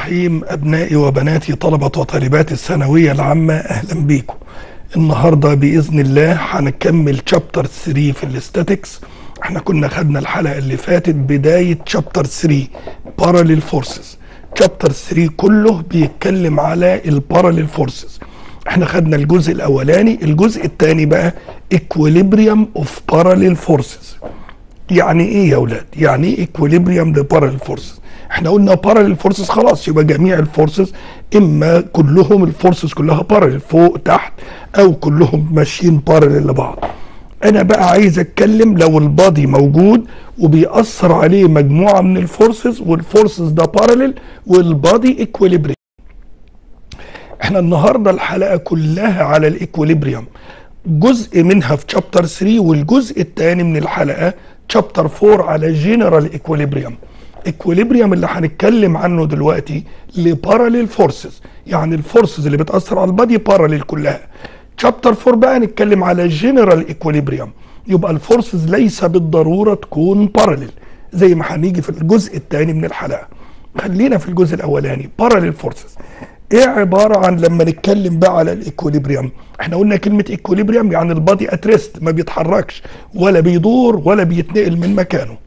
الرحيم أبنائي وبناتي طلبة وطالبات الثانوية العامة أهلا بيكم النهاردة بإذن الله هنكمل شابتر 3 في الاستاتيكس احنا كنا خدنا الحلقة اللي فاتت بداية شابتر 3 باراليل فورسز شابتر 3 كله بيتكلم على الباراليل فورسز احنا خدنا الجزء الاولاني الجزء الثاني بقى equilibrium of parallel forces يعني ايه يا اولاد يعني ايه equilibrium لباراليل فورسز احنا قلنا باراليل فورسز خلاص يبقى جميع الفورسز اما كلهم الفورسز كلها باراليل فوق تحت او كلهم ماشيين باراليل لبعض انا بقى عايز اتكلم لو البادي موجود وبيأثر عليه مجموعه من الفورسز والفورسز ده باراليل والبادي ايكويليبريم احنا النهارده الحلقه كلها على الايكويليبريم جزء منها في شابتر 3 والجزء الثاني من الحلقه شابتر 4 على جنرال ايكويليبريم ايكويليبريم اللي هنتكلم عنه دلوقتي لباراليل فورسز يعني الفورسز اللي بتاثر على البادي باراليل كلها شابتر 4 بقى نتكلم على جنرال ايكويليبريم يبقى الفورسز ليس بالضروره تكون باراليل زي ما هنيجي في الجزء الثاني من الحلقه خلينا في الجزء الاولاني باراليل فورسز ايه عباره عن لما نتكلم بقى على الايكوليبريم احنا قلنا كلمه ايكوليبريم يعني البادي اتريست ما بيتحركش ولا بيدور ولا بيتنقل من مكانه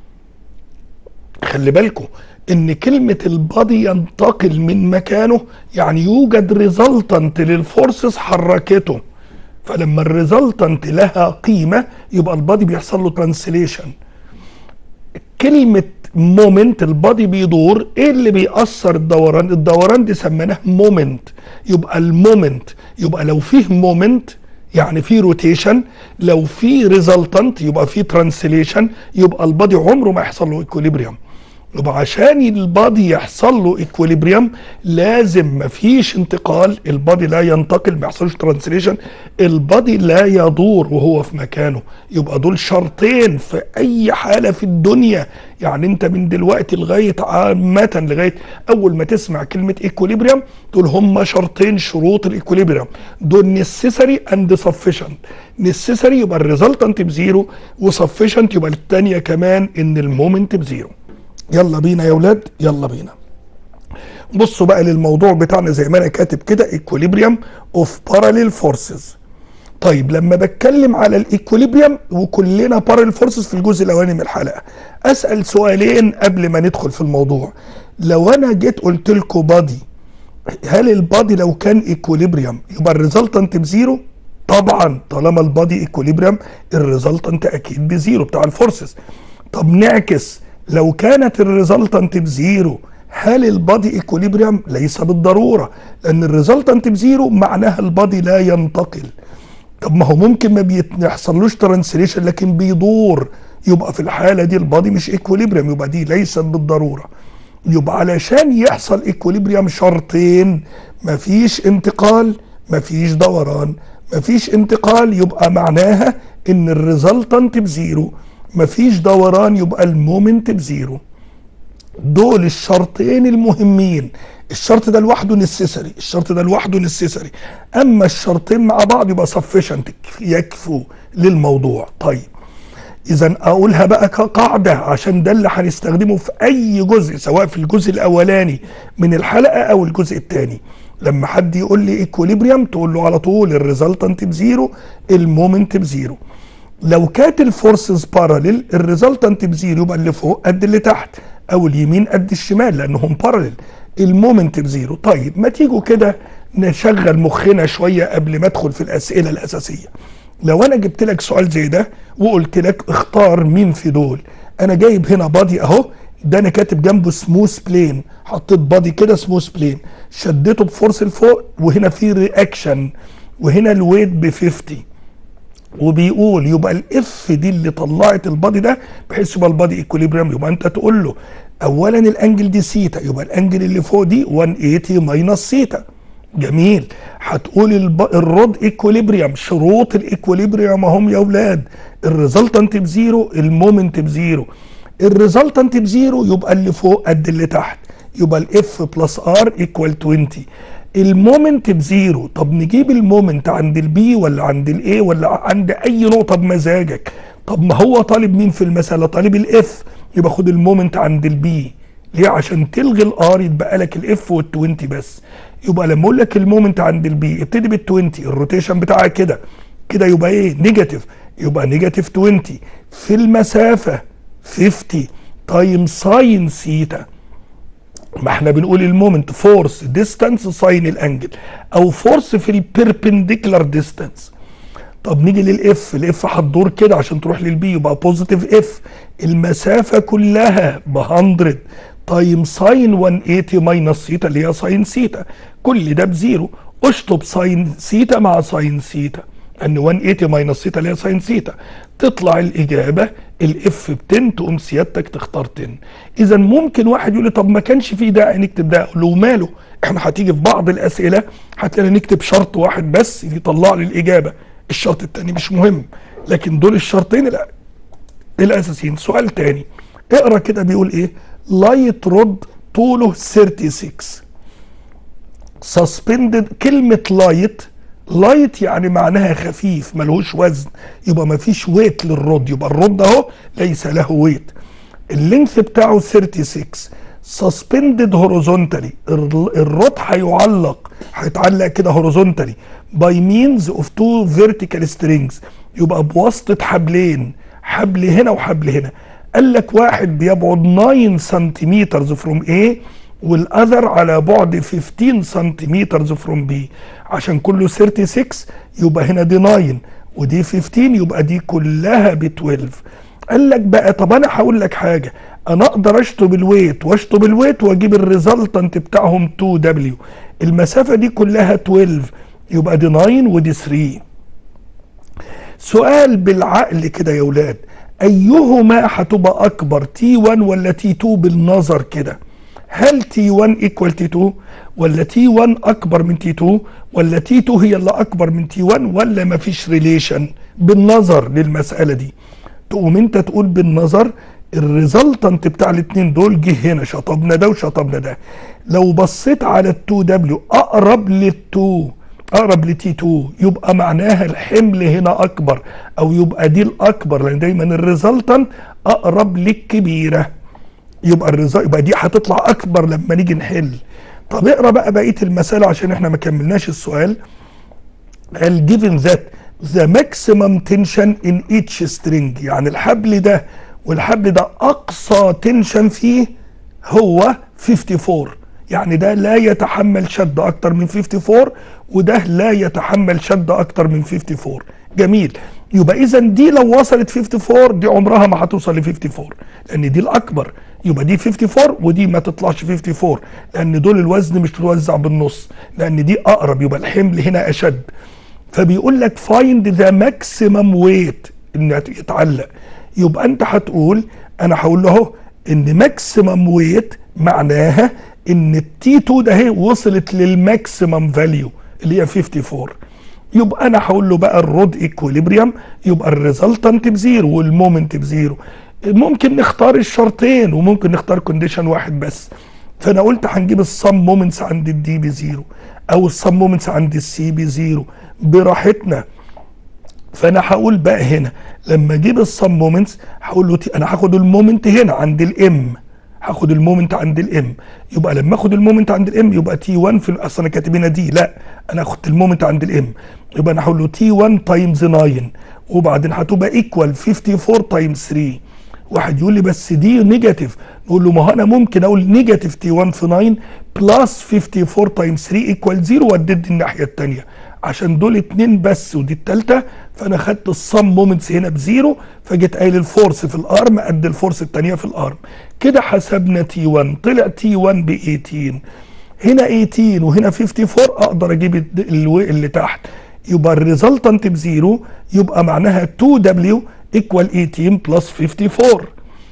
خلي بالكم ان كلمه البادي ينتقل من مكانه يعني يوجد ريزلتنت للفورسز حركته فلما الريزلتنت لها قيمه يبقى البادي بيحصل له ترانسليشن كلمه مومنت البادي بيدور ايه اللي بيأثر الدوران الدوران دي سميناه مومنت يبقى المومنت يبقى لو فيه مومنت يعني في روتيشن لو في ريزلتنت يبقى في ترانسليشن يبقى البادي عمره ما يحصل له ايكوليبريم يبقى عشان البادي يحصل له ايكوليبريم لازم مفيش انتقال البادي لا ينتقل ما يحصلش ترانسليشن البادي لا يدور وهو في مكانه يبقى دول شرطين في اي حاله في الدنيا يعني انت من دلوقتي لغايه عامه لغايه اول ما تسمع كلمه ايكوليبريم دول هم شرطين شروط الايكوليبريم دول نيسيسري اند سفيشنت نيسيسري يبقى الريزلتنت بزيرو وسفيشنت يبقى الثانيه كمان ان المومنت بزيرو يلا بينا يا ولاد يلا بينا بصوا بقى للموضوع بتاعنا زي ما انا كاتب كده ايكوليبريم اوف باراليل فورسز طيب لما بتكلم على الايكوليبريم وكلنا باراليل فورسز في الجزء الاولاني من الحلقه اسال سؤالين قبل ما ندخل في الموضوع لو انا جيت قلت لكم بادي هل البادي لو كان ايكوليبريم يبقى الريزلتنت بزيرو طبعا طالما البادي ايكوليبريم الريزلتنت اكيد بزيرو بتاع الفورسز طب نعكس لو كانت الريزلتنت بزيرو هل البادي ايكوليبريم ليس بالضروره لان الريزلتنت بزيرو معناها البادي لا ينتقل طب ما هو ممكن ما بيحصلوش ترانسليشن لكن بيدور يبقى في الحاله دي البادي مش ايكوليبريم يبقى دي ليست بالضروره يبقى علشان يحصل ايكوليبريم شرطين مفيش انتقال مفيش دوران مفيش انتقال يبقى معناها ان الريزلتنت بزيرو مفيش دوران يبقى المومنت بزيرو دول الشرطين المهمين الشرط ده لوحده نسيسري الشرط ده لوحده نسيسري اما الشرطين مع بعض يبقى سفشنت يكفوا للموضوع طيب اذا اقولها بقى كقاعده عشان ده اللي هنستخدمه في اي جزء سواء في الجزء الاولاني من الحلقه او الجزء الثاني لما حد يقول لي ايكوليبريم تقول له على طول الريزلتنت بزيرو المومنت بزيرو لو كانت الفورسز باراليل الريزلتنت بزيرو يبقى اللي فوق قد اللي تحت او اليمين قد الشمال لانهم باراليل المومنت بزيرو طيب ما تيجوا كده نشغل مخنا شويه قبل ما ادخل في الاسئله الاساسيه لو انا جبت لك سؤال زي ده وقلت لك اختار مين في دول انا جايب هنا بادي اهو ده انا كاتب جنبه سموث بلين حطيت بادي كده سموث بلين شدته بفورس لفوق وهنا في رياكشن وهنا الويت ب 50 وبيقول يبقى الاف دي اللي طلعت البادي ده بحيث يبقى البادي ايكوليبريم يبقى انت تقول له اولا الانجل دي سيتا يبقى الانجل اللي فوق دي 180 ماينس سيتا جميل هتقول الب... الرود ايكوليبريم شروط الايكوليبريم اهم يا اولاد الريزلتنت بزيرو المومنت بزيرو الريزلتنت بزيرو يبقى اللي فوق قد اللي تحت يبقى الاف بلس ار ايكوال 20 المومنت بزيرو طب نجيب المومنت عند البي ولا عند الاي ولا عند اي نقطه بمزاجك طب ما هو طالب مين في المساله طالب الاف يبقى خد المومنت عند البي ليه عشان تلغي الار يتبقى لك الاف وال20 بس يبقى لما اقول لك المومنت عند البي ابتدي بال20 الروتيشن بتاعها كده كده يبقى ايه نيجاتيف يبقى نيجاتيف 20 في المسافه 50 تايم ساين سيتا ما احنا بنقول المومنت فورس ديستانس ساين الانجل او فورس في البيربنديكولار ديستانس طب نيجي للاف الاف هتدور كده عشان تروح للبي يبقى بوزيتيف اف المسافه كلها ب 100 تايم ساين 180 ماينس سيتا اللي هي ساين سيتا كل ده بزيرو اشطب ساين سيتا مع ساين سيتا ان 180 ماينس سيتا اللي هي ساين سيتا تطلع الاجابه الاف ب 10 تقوم سيادتك تختار 10 اذا ممكن واحد يقول لي طب ما كانش في داعي نكتب ده اقول له ماله احنا هتيجي في بعض الاسئله هتلاقي نكتب شرط واحد بس يطلع لي الاجابه الشرط الثاني مش مهم لكن دول الشرطين لا الاساسيين سؤال تاني اقرا كده بيقول ايه لايت رود طوله 36 سسبندد كلمه لايت لايت يعني معناها خفيف ملهوش وزن يبقى مفيش ويت للرد يبقى الرد اهو ليس له ويت اللينث بتاعه 36 سسبندد هوريزونتالي الرد هيعلق هيتعلق كده هوريزونتالي باي مينز اوف تو فيرتيكال سترينجز يبقى بواسطه حبلين حبل هنا وحبل هنا قال لك واحد بيبعد 9 سنتيمتر فروم A والاذر على بعد 15 سنتيمتر فروم بي عشان كله 36 يبقى هنا دي 9 ودي 15 يبقى دي كلها ب 12 قال لك بقى طب انا هقول لك حاجه انا اقدر اشطب الويت واشطب الويت واجيب الريزلتنت بتاعهم 2 دبليو المسافه دي كلها 12 يبقى دي 9 ودي 3 سؤال بالعقل كده يا ولاد ايهما هتبقى اكبر تي 1 ولا تي 2 بالنظر كده هل تي 1 ايكوال تي 2 ولا تي 1 اكبر من تي 2 ولا تي 2 هي اللي اكبر من تي 1 ولا مفيش ريليشن بالنظر للمساله دي تقوم انت تقول بالنظر الريزلتنت بتاع الاثنين دول جه هنا شطبنا ده وشطبنا ده لو بصيت على ال 2 دبليو اقرب لل 2 اقرب لتي 2 يبقى معناها الحمل هنا اكبر او يبقى دي الاكبر لان دايما الريزلتنت اقرب للكبيره يبقى الريزلت يبقى دي هتطلع اكبر لما نيجي نحل طب اقرا بقى بقيه المساله عشان احنا ما كملناش السؤال قال given that the maximum tension in each string يعني الحبل ده والحبل ده اقصى تنشن فيه هو 54 يعني ده لا يتحمل شد اكتر من 54 وده لا يتحمل شد اكتر من 54 جميل يبقى اذا دي لو وصلت 54 دي عمرها ما هتوصل ل 54 لان دي الاكبر يبقى دي 54 ودي ما تطلعش 54 لان دول الوزن مش متوزع بالنص لان دي اقرب يبقى الحمل هنا اشد فبيقول لك فايند ذا ماكسيمم ويت ان يتعلق يبقى انت هتقول انا هقول له اهو ان ماكسيمم ويت معناها ان التي 2 ده هي وصلت للماكسيمم فاليو اللي هي 54 يبقى انا هقول له بقى الرود ايكوليبريم يبقى الريزلتنت بزيرو والمومنت بزيرو ممكن نختار الشرطين وممكن نختار كونديشن واحد بس فانا قلت هنجيب الصم مومنتس عند الدي بزيرو او الصم مومنتس عند السي بزيرو براحتنا فانا هقول بقى هنا لما اجيب الصم مومنتس هقول له انا هاخد المومنت هنا عند الام هاخد المومنت عند الام يبقى لما اخد المومنت عند الام يبقى تي 1 في اصل انا كاتبينها دي لا انا اخد المومنت عند الام يبقى انا هقول له تي 1 تايمز 9 وبعدين هتبقى ايكوال 54 تايمز 3 واحد يقول لي بس دي نيجاتيف نقول له ما هو انا ممكن اقول نيجاتيف تي 1 في 9 بلس 54 تايمز 3 ايكوال 0 وادد الناحيه الثانيه عشان دول اتنين بس ودي التالتة فانا خدت الصم مومنتس هنا بزيرو فجيت قايل الفورس في الارم قد الفورس التانية في الارم كده حسبنا تي 1 طلع تي 1 ب 18 هنا 18 وهنا 54 اقدر اجيب اللي تحت يبقى الريزلتنت بزيرو يبقى معناها 2 دبليو ايكوال 18 بلس 54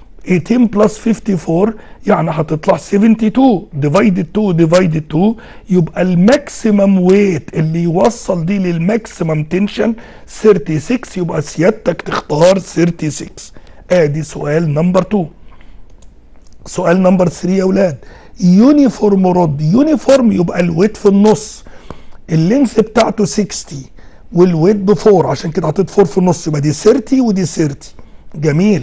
18 بلس 54 يعني هتطلع 72 ديفايدد 2 ديفايدد 2 يبقى الماكسيمم ويت اللي يوصل دي للماكسيمم تنشن 36 يبقى سيادتك تختار 36 ادي سؤال نمبر 2 سؤال نمبر 3 يا اولاد يونيفورم رد يونيفورم يبقى الويت في النص اللينث بتاعته 60 والويت ب 4 عشان كده حطيت 4 في النص يبقى دي 30 ودي 30 جميل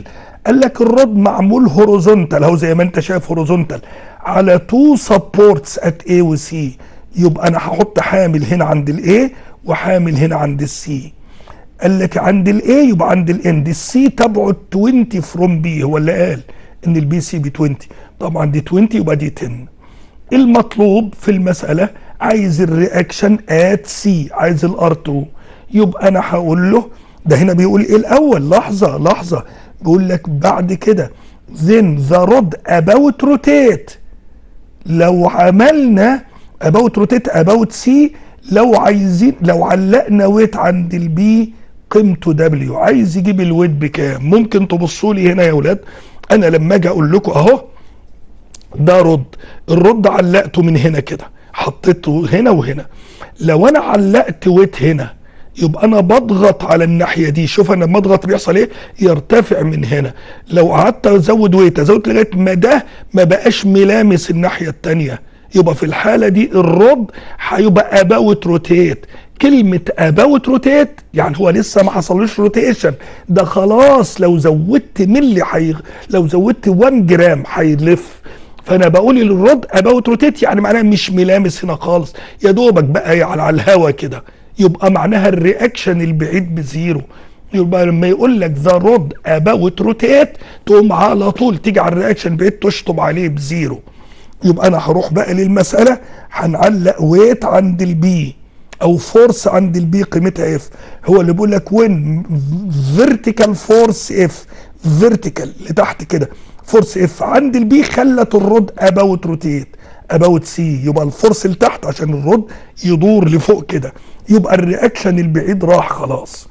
قال لك الرد معمول هوريزونتال اهو زي ما انت شايف هوريزونتال على تو سبورتس ات A و C يبقى انا هحط حامل هنا عند الاي وحامل هنا عند السي قال لك عند الاي يبقى عند الاند السي تبعد 20 فروم بي هو اللي قال ان البي سي ب 20 طبعا دي 20 يبقى دي 10 المطلوب في المساله عايز الرياكشن ات سي عايز الار 2 يبقى انا هقول له ده هنا بيقول ايه الاول لحظه لحظه بيقول لك بعد كده then the rod about rotate لو عملنا about rotate about c لو عايزين لو علقنا ويت عند البي قيمته دبليو عايز يجيب الويت بكام ممكن تبصوا لي هنا يا ولاد انا لما اجي اقول لكم اهو ده رد الرد علقته من هنا كده حطيته هنا وهنا لو انا علقت ويت هنا يبقى انا بضغط على الناحيه دي شوف انا لما اضغط بيحصل ايه يرتفع من هنا لو قعدت ازود ويت ازود لغايه ما ده ما بقاش ملامس الناحيه الثانيه يبقى في الحاله دي الرد هيبقى اباوت روتيت كلمة اباوت روتيت يعني هو لسه ما حصلوش روتيشن ده خلاص لو زودت ملي حي... لو زودت 1 جرام هيلف فانا بقول للرد اباوت روتيت يعني معناها مش ملامس هنا خالص يا دوبك بقى على, على الهوا كده يبقى معناها الرياكشن البعيد بزيرو يبقى لما يقول لك ذا رود اباوت روتيت تقوم على طول تيجي على الرياكشن بعيد تشطب عليه بزيرو يبقى انا هروح بقى للمساله هنعلق ويت عند البي او فورس عند البي قيمتها اف هو اللي بيقول لك وين فيرتيكال فورس اف فيرتيكال لتحت كده فورس اف عند البي خلت الرود اباوت روتيت اباوت سي يبقى الفورس لتحت عشان الرود يدور لفوق كده يبقى الرياكشن البعيد راح خلاص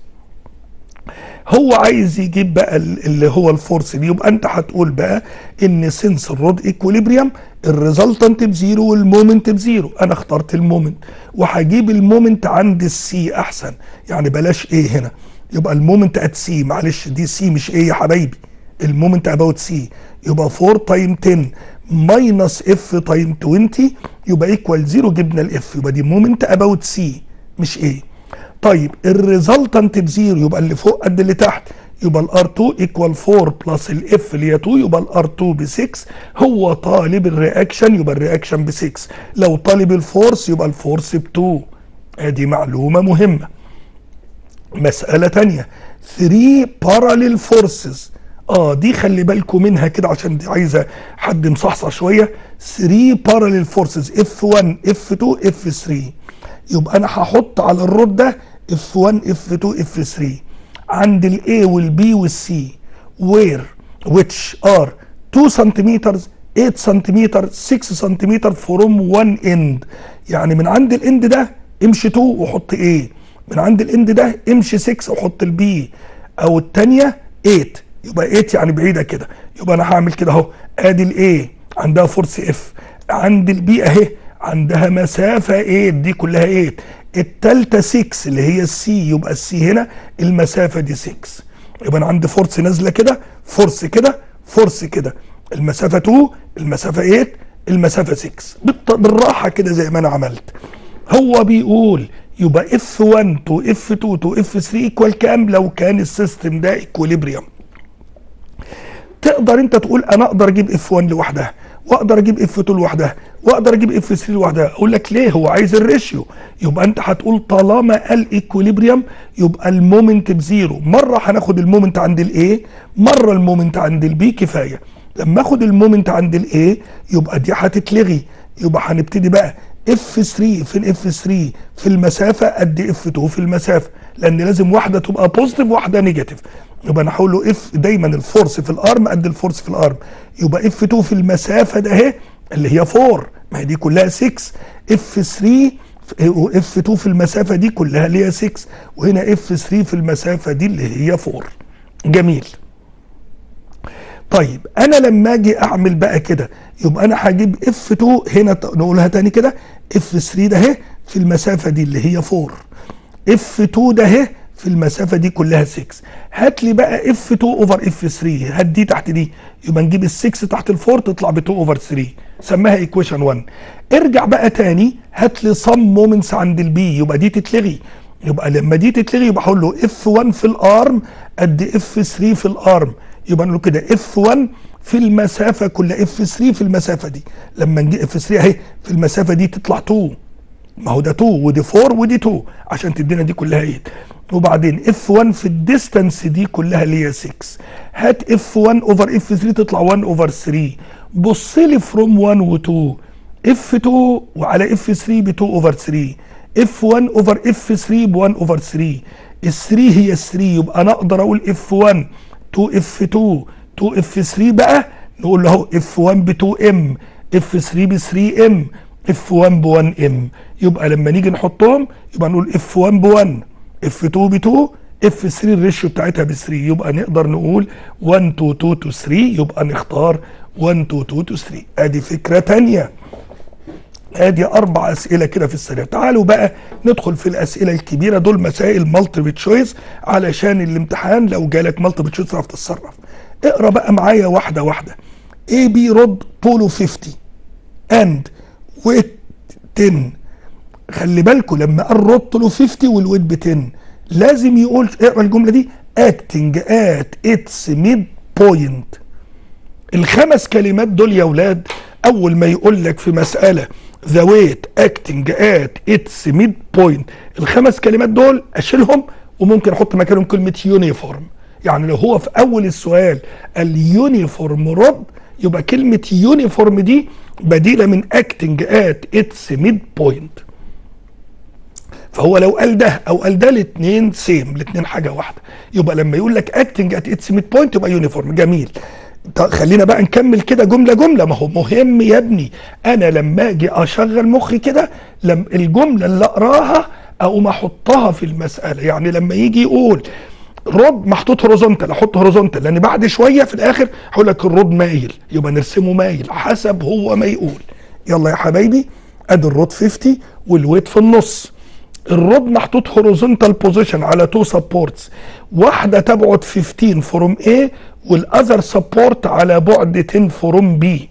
هو عايز يجيب بقى اللي هو الفورس دي يبقى انت هتقول بقى ان سنس الرود ايكوليبريم الريزلتنت بزيرو والمومنت بزيرو انا اخترت المومنت وهجيب المومنت عند السي احسن يعني بلاش ايه هنا يبقى المومنت ات سي معلش دي سي مش ايه يا حبايبي المومنت اباوت سي يبقى 4 تايم 10 ماينس اف تايم 20 يبقى ايكوال زيرو جبنا الاف يبقى دي مومنت اباوت سي مش ايه طيب الريزلتنت بزيرو يبقى اللي فوق قد اللي تحت يبقى الار 2 ايكوال 4 بلس الاف اللي هي 2 يبقى الار 2 ب 6 هو طالب الرياكشن يبقى الرياكشن ب 6 لو طالب الفورس يبقى الفورس ب 2 ادي معلومه مهمه مساله ثانيه 3 باراليل فورسز اه دي خلي بالكم منها كده عشان دي عايزه حد مصحصح شويه 3 باراليل فورسز اف 1 اف 2 اف 3 يبقى انا هحط على الرود ده اف 1 اف 2 اف 3 عند الاي والبي والسي وير which are 2 سنتيمتر 8 سنتيمتر 6 سنتيمتر فروم 1 اند يعني من عند الاند ده امشي 2 وحط ايه من عند الاند ده امشي 6 وحط البي او الثانيه 8 يبقى 8 يعني بعيده كده يبقى انا هعمل كده اهو ادي الاي عندها فورس اف عند البي اهي عندها مسافه 8 دي كلها 8 التالتة 6 اللي هي السي يبقى السي هنا المسافه دي 6 يبقى انا عندي فورس نازله كده فورس كده فورس كده المسافه 2 المسافه 8 المسافه 6 بالراحه كده زي ما انا عملت هو بيقول يبقى اف 1 تو اف 2 تو اف 3 ايكوال كام لو كان السيستم ده ايكوليبريم تقدر انت تقول انا اقدر اجيب اف 1 لوحدها واقدر اجيب اف 2 لوحدها واقدر اجيب اف 3 لوحدها اقول لك ليه هو عايز الريشيو يبقى انت هتقول طالما قال ايكوليبريم يبقى المومنت بزيرو مره هناخد المومنت عند الاي مره المومنت عند البي كفايه لما اخد المومنت عند الاي يبقى دي هتتلغي يبقى هنبتدي بقى اف 3 في الاف 3 في المسافه قد اف 2 في المسافه لان لازم واحده تبقى بوزيتيف واحده نيجاتيف يبقى انا هقول له اف دايما الفورس في الارم قد الفورس في الارم يبقى اف 2 في المسافه ده اهي اللي هي 4 ما هي دي كلها 6 اف 3 واف 2 في المسافه دي كلها اللي هي 6 وهنا اف 3 في المسافه دي اللي هي 4 جميل طيب انا لما اجي اعمل بقى كده يبقى انا هجيب اف 2 هنا نقولها تاني كده اف 3 ده اهي في المسافه دي اللي هي 4 اف 2 ده اهي في المسافه دي كلها 6 هات لي بقى اف 2 اوفر اف 3 هات دي تحت دي يبقى نجيب ال 6 تحت ال 4 تطلع ب 2 اوفر 3 سماها ايكويشن 1 ارجع بقى تاني هات لي صم مومنتس عند البي يبقى دي تتلغي يبقى لما دي تتلغي يبقى هقول له اف 1 في الارم قد اف 3 في الارم يبقى نقول كده اف 1 في المسافه كلها اف 3 في المسافه دي لما نجي اف 3 اهي في المسافه دي تطلع 2 ما هو ده 2 ودي 4 ودي 2 عشان تدينا دي كلها 8 وبعدين اف 1 في الديستانس دي كلها اللي هي 6 هات اف 1 اوفر اف 3 تطلع 1 اوفر 3 بص لي فروم 1 و 2 اف 2 وعلى اف 3 ب 2 اوفر 3 اف 1 اوفر اف 3 ب 1 اوفر 3 ال 3 هي 3 يبقى انا اقدر اقول اف 1 2 اف 2 2 اف 3 بقى نقول له اهو اف 1 ب 2 ام اف 3 ب 3 ام اف 1 ب 1 ام يبقى لما نيجي نحطهم يبقى نقول اف 1 ب 1 اف 2 ب 2 اف 3 الريشيو بتاعتها ب 3 يبقى نقدر نقول 1 2 2 تو 3 يبقى نختار 1 2 2 تو 3 ادي فكره ثانيه ادي اربع اسئله كده في السريع تعالوا بقى ندخل في الاسئله الكبيره دول مسائل مالتيبل تشويس علشان الامتحان لو جالك مالتيبل تشويس تعرف تتصرف اقرا بقى معايا واحده واحده اي بي رود طوله 50 اند ويت 10 خلي بالكم لما قال رود طوله 50 والويت ب 10 لازم يقول اقرا الجمله دي acting at its mid point الخمس كلمات دول يا ولاد اول ما يقول لك في مساله ذا ويت اكتنج ات اتس ميد بوينت الخمس كلمات دول اشيلهم وممكن احط مكانهم كلمه يونيفورم يعني لو هو في اول السؤال اليونيفورم رد يبقى كلمه يونيفورم دي بديله من اكتنج ات اتس ميد بوينت فهو لو قال ده او قال ده الاثنين سيم الاثنين حاجه واحده يبقى لما يقول لك اكتنج ات اتس ميد بوينت يبقى يونيفورم جميل طب خلينا بقى نكمل كده جمله جمله ما هو مهم يا ابني انا لما اجي اشغل مخي كده لما الجمله اللي اقراها اقوم احطها في المساله يعني لما يجي يقول رود محطوط هوريزونتال احط هوريزونتال لان بعد شويه في الاخر هقول لك الرود مايل يبقى نرسمه مايل حسب هو ما يقول يلا يا حبايبي ادي الرود 50 والويت في النص الرود محطوط هوريزونتال بوزيشن على تو سبورتس واحده تبعد 15 فروم A والاذر سبورت على بعد 10 فروم بي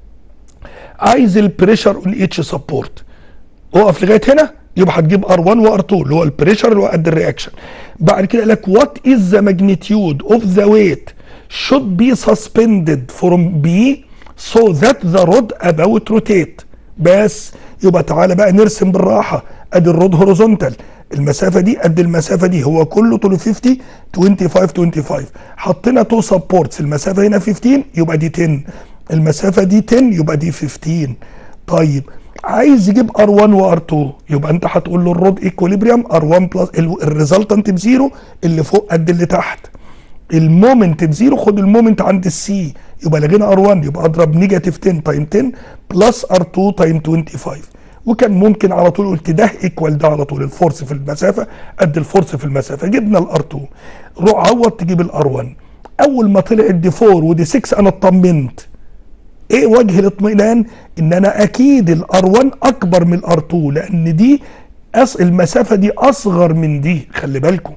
عايز البريشر اون ايتش سبورت اقف لغايه هنا يبقى هتجيب ار1 وار2 اللي هو البريشر اللي هو قد الرياكشن بعد كده قال لك وات از ذا ماجنتيود اوف ذا ويت should be suspended from B so that the rod about rotate بس يبقى تعالى بقى نرسم بالراحه ادي الرود هوريزونتال المسافه دي قد المسافه دي هو كله طوله 50 25 25 حطينا تو سبورتس المسافه هنا 15 يبقى دي 10 المسافه دي 10 يبقى دي 15 طيب عايز يجيب ار1 وار2 يبقى انت هتقول له الرود ايكوليبريم ار1 بلس الريزلتنت بزيرو اللي فوق قد اللي تحت المومنت بزيرو خد المومنت عند السي يبقى لغينا ار1 يبقى اضرب نيجاتيف 10 تايم 10 بلس ار2 تايم 25 وكان ممكن على طول قلت ده ايكوال ده على طول الفورس في المسافه قد الفورس في المسافه جبنا الار 2 روح عوض تجيب الار 1 اول ما طلعت دي 4 ودي 6 انا اطمنت ايه وجه الاطمئنان ان انا اكيد الار 1 اكبر من الار 2 لان دي أص... المسافه دي اصغر من دي خلي بالكم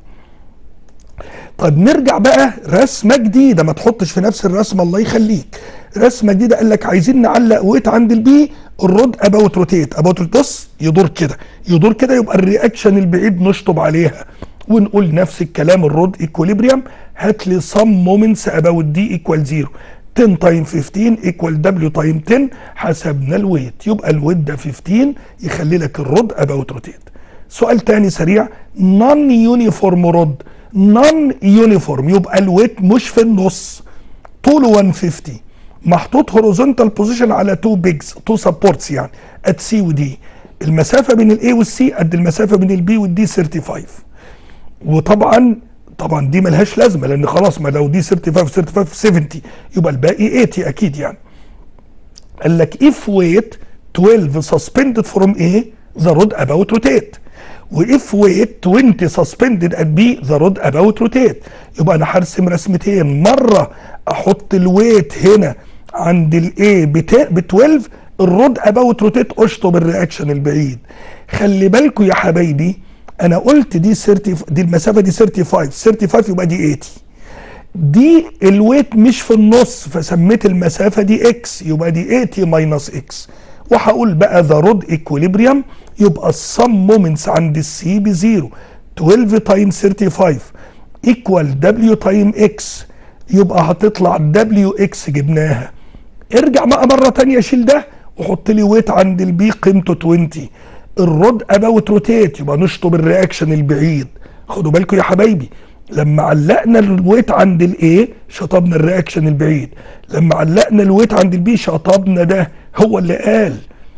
طيب نرجع بقى رسمه جديده ما تحطش في نفس الرسمه الله يخليك رسمه جديده قال لك عايزين نعلق ويت عند البي الرود اباوت روتيت اباوت بص يدور كده يدور كده يبقى الرياكشن البعيد نشطب عليها ونقول نفس الكلام الرود ايكوليبريم هات لي سم مومنتس اباوت دي ايكوال 0 10 تايم 15 ايكوال دبليو تايم 10 حسبنا الويت يبقى الويت ده 15 يخلي لك الرود اباوت روتيت سؤال تاني سريع نون يونيفورم رود نون يونيفورم يبقى الويت مش في النص طوله 150 محطوط هوريزونتال بوزيشن على تو بيجز تو سبورتس يعني ات سي ودي المسافه بين الاي والسي قد المسافه بين البي والدي 35 وطبعا طبعا دي ملهاش لازمه لان خلاص ما لو دي 35 35 70 يبقى الباقي 80 اكيد يعني قال لك if weight 12 suspended from A the rod about rotate واف ويت 20 suspended at B the rod about rotate يبقى انا هرسم رسمتين مره احط الويت هنا عند الاي ب 12 الرود اباوت روتيت اشطب الرياكشن البعيد خلي بالكم يا حبايبي انا قلت دي 30 دي المسافه دي 35 35 يبقى دي 80 دي الويت مش في النص فسميت المسافه دي اكس يبقى دي 80 ماينس اكس وهقول بقى ذا رود ايكوليبريم يبقى السم مومنتس عند السي بزيرو 12 تايم 35 ايكوال دبليو تايم اكس يبقى هتطلع دبليو اكس جبناها ارجع بقى مره تانية شيل ده وحط لي ويت عند البي قيمته 20 الرود اباوت روتيت يبقى نشطب الرياكشن البعيد خدوا بالكم يا حبايبي لما علقنا الويت عند الاي شطبنا الرياكشن البعيد لما علقنا الويت عند البي شطبنا ده هو اللي قال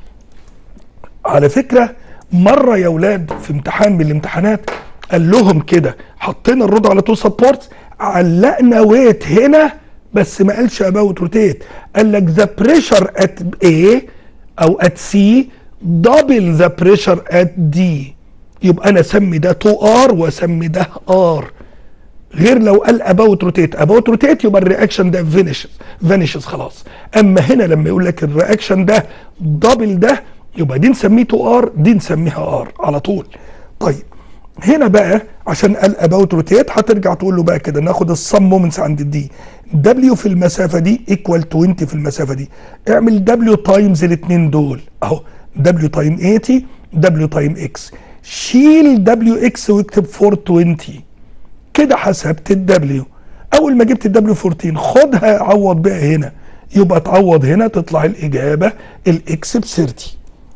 على فكره مره يا اولاد في امتحان من الامتحانات قال لهم كده حطينا الرود على تو سبورتس علقنا ويت هنا بس ما قالش اباوت روتيت قال لك ذا بريشر ات A او ات سي دبل ذا بريشر ات دي يبقى انا اسمي ده 2 ار واسمي ده ار غير لو قال اباوت روتيت اباوت روتيت يبقى الرياكشن ده فينيشز فينيشز خلاص اما هنا لما يقول لك الرياكشن ده دبل ده يبقى دي نسميه 2 ار دي نسميها ار على طول طيب هنا بقى عشان قال اباوت روتيت هترجع تقول له بقى كده ناخد الصم مومنتس عند الدي دبليو في المسافه دي ايكوال 20 في المسافه دي اعمل دبليو تايمز الاثنين دول اهو دبليو تايم 80 دبليو تايم اكس شيل دبليو اكس واكتب 420 كده حسبت الدبليو اول ما جبت الدبليو 14 خدها عوض بقى هنا يبقى تعوض هنا تطلع الاجابه الاكس ب 30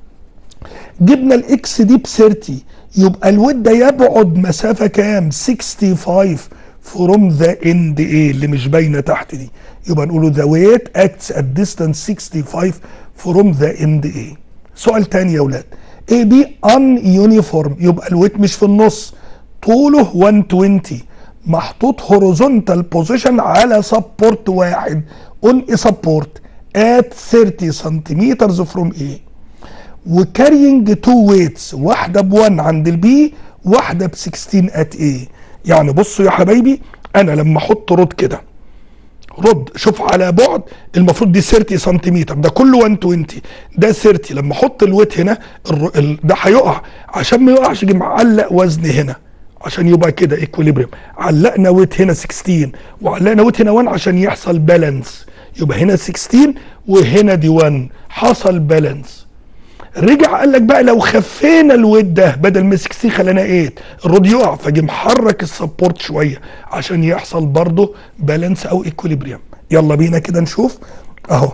جبنا الاكس دي ب 30 يبقى الود ده يبعد مسافه كام 65 فروم ذا اند ايه اللي مش باينه تحت دي يبقى نقوله ذا ويت اكتس ات ديستانس 65 فروم ذا اند ايه سؤال تاني يا اولاد اي بي ان يونيفورم يبقى الويت مش في النص طوله 120 محطوط هوريزونتال بوزيشن على سبورت واحد اون اي سبورت ات 30 سنتيمتر فروم ايه وكارينج تو ويتس واحده ب 1 عند البي واحده ب 16 ات ايه يعني بصوا يا حبايبي انا لما احط رود كده رد شوف على بعد المفروض دي 30 سنتيمتر ده كله 120 ده 30 لما احط الويت هنا الر... ال... ده هيقع عشان ما يقعش اجي معلق وزن هنا عشان يبقى كده ايكوليبريم علقنا ويت هنا 16 وعلقنا ويت هنا 1 عشان يحصل بالانس يبقى هنا 16 وهنا دي 1 حصل بالانس رجع قال لك بقى لو خفينا الويت ده بدل ما 60 خلينا 8 الرود يقع فجي محرك السبورت شويه عشان يحصل برضه بالانس او ايكوليبريم يلا بينا كده نشوف اهو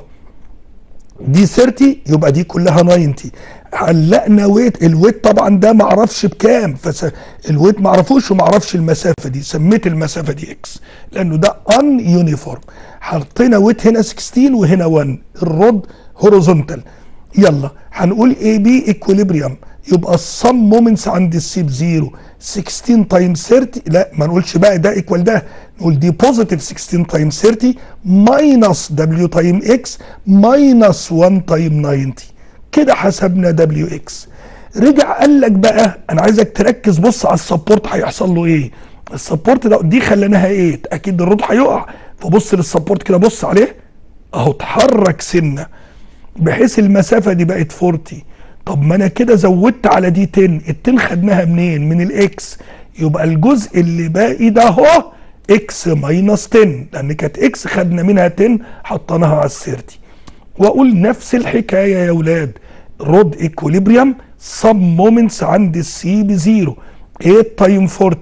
دي 30 يبقى دي كلها 90 علقنا ويت الويت طبعا ده ما اعرفش بكام فس الويت ما اعرفوش وما اعرفش المسافه دي سميت المسافه دي اكس لانه ده ان يونيفورم حطينا ويت هنا 16 وهنا 1 الرود هوريزونتال يلا هنقول اي بي ايكوليبريم يبقى الصم مومنتس عند السي بزيرو 16 تايم 30 لا ما نقولش بقى ده ايكوال ده نقول دي بوزيتيف 16 تايم 30 ماينس دبليو تايم اكس ماينس 1 تايم 90 كده حسبنا دبليو اكس رجع قال لك بقى انا عايزك تركز بص على السبورت هيحصل له ايه السبورت ده دي خليناها ايه اكيد الرود هيقع فبص للسبورت كده بص عليه اهو اتحرك سنه بحيث المسافه دي بقت 40 طب ما انا كده زودت على دي 10 ال 10 خدناها منين من الاكس يبقى الجزء اللي باقي ده اهو اكس ماينس 10 لان كانت اكس خدنا منها 10 حطيناها على ال 30 واقول نفس الحكايه يا اولاد رود ايكوليبريم سب مومنتس عند السي بزيرو 8 تايم 40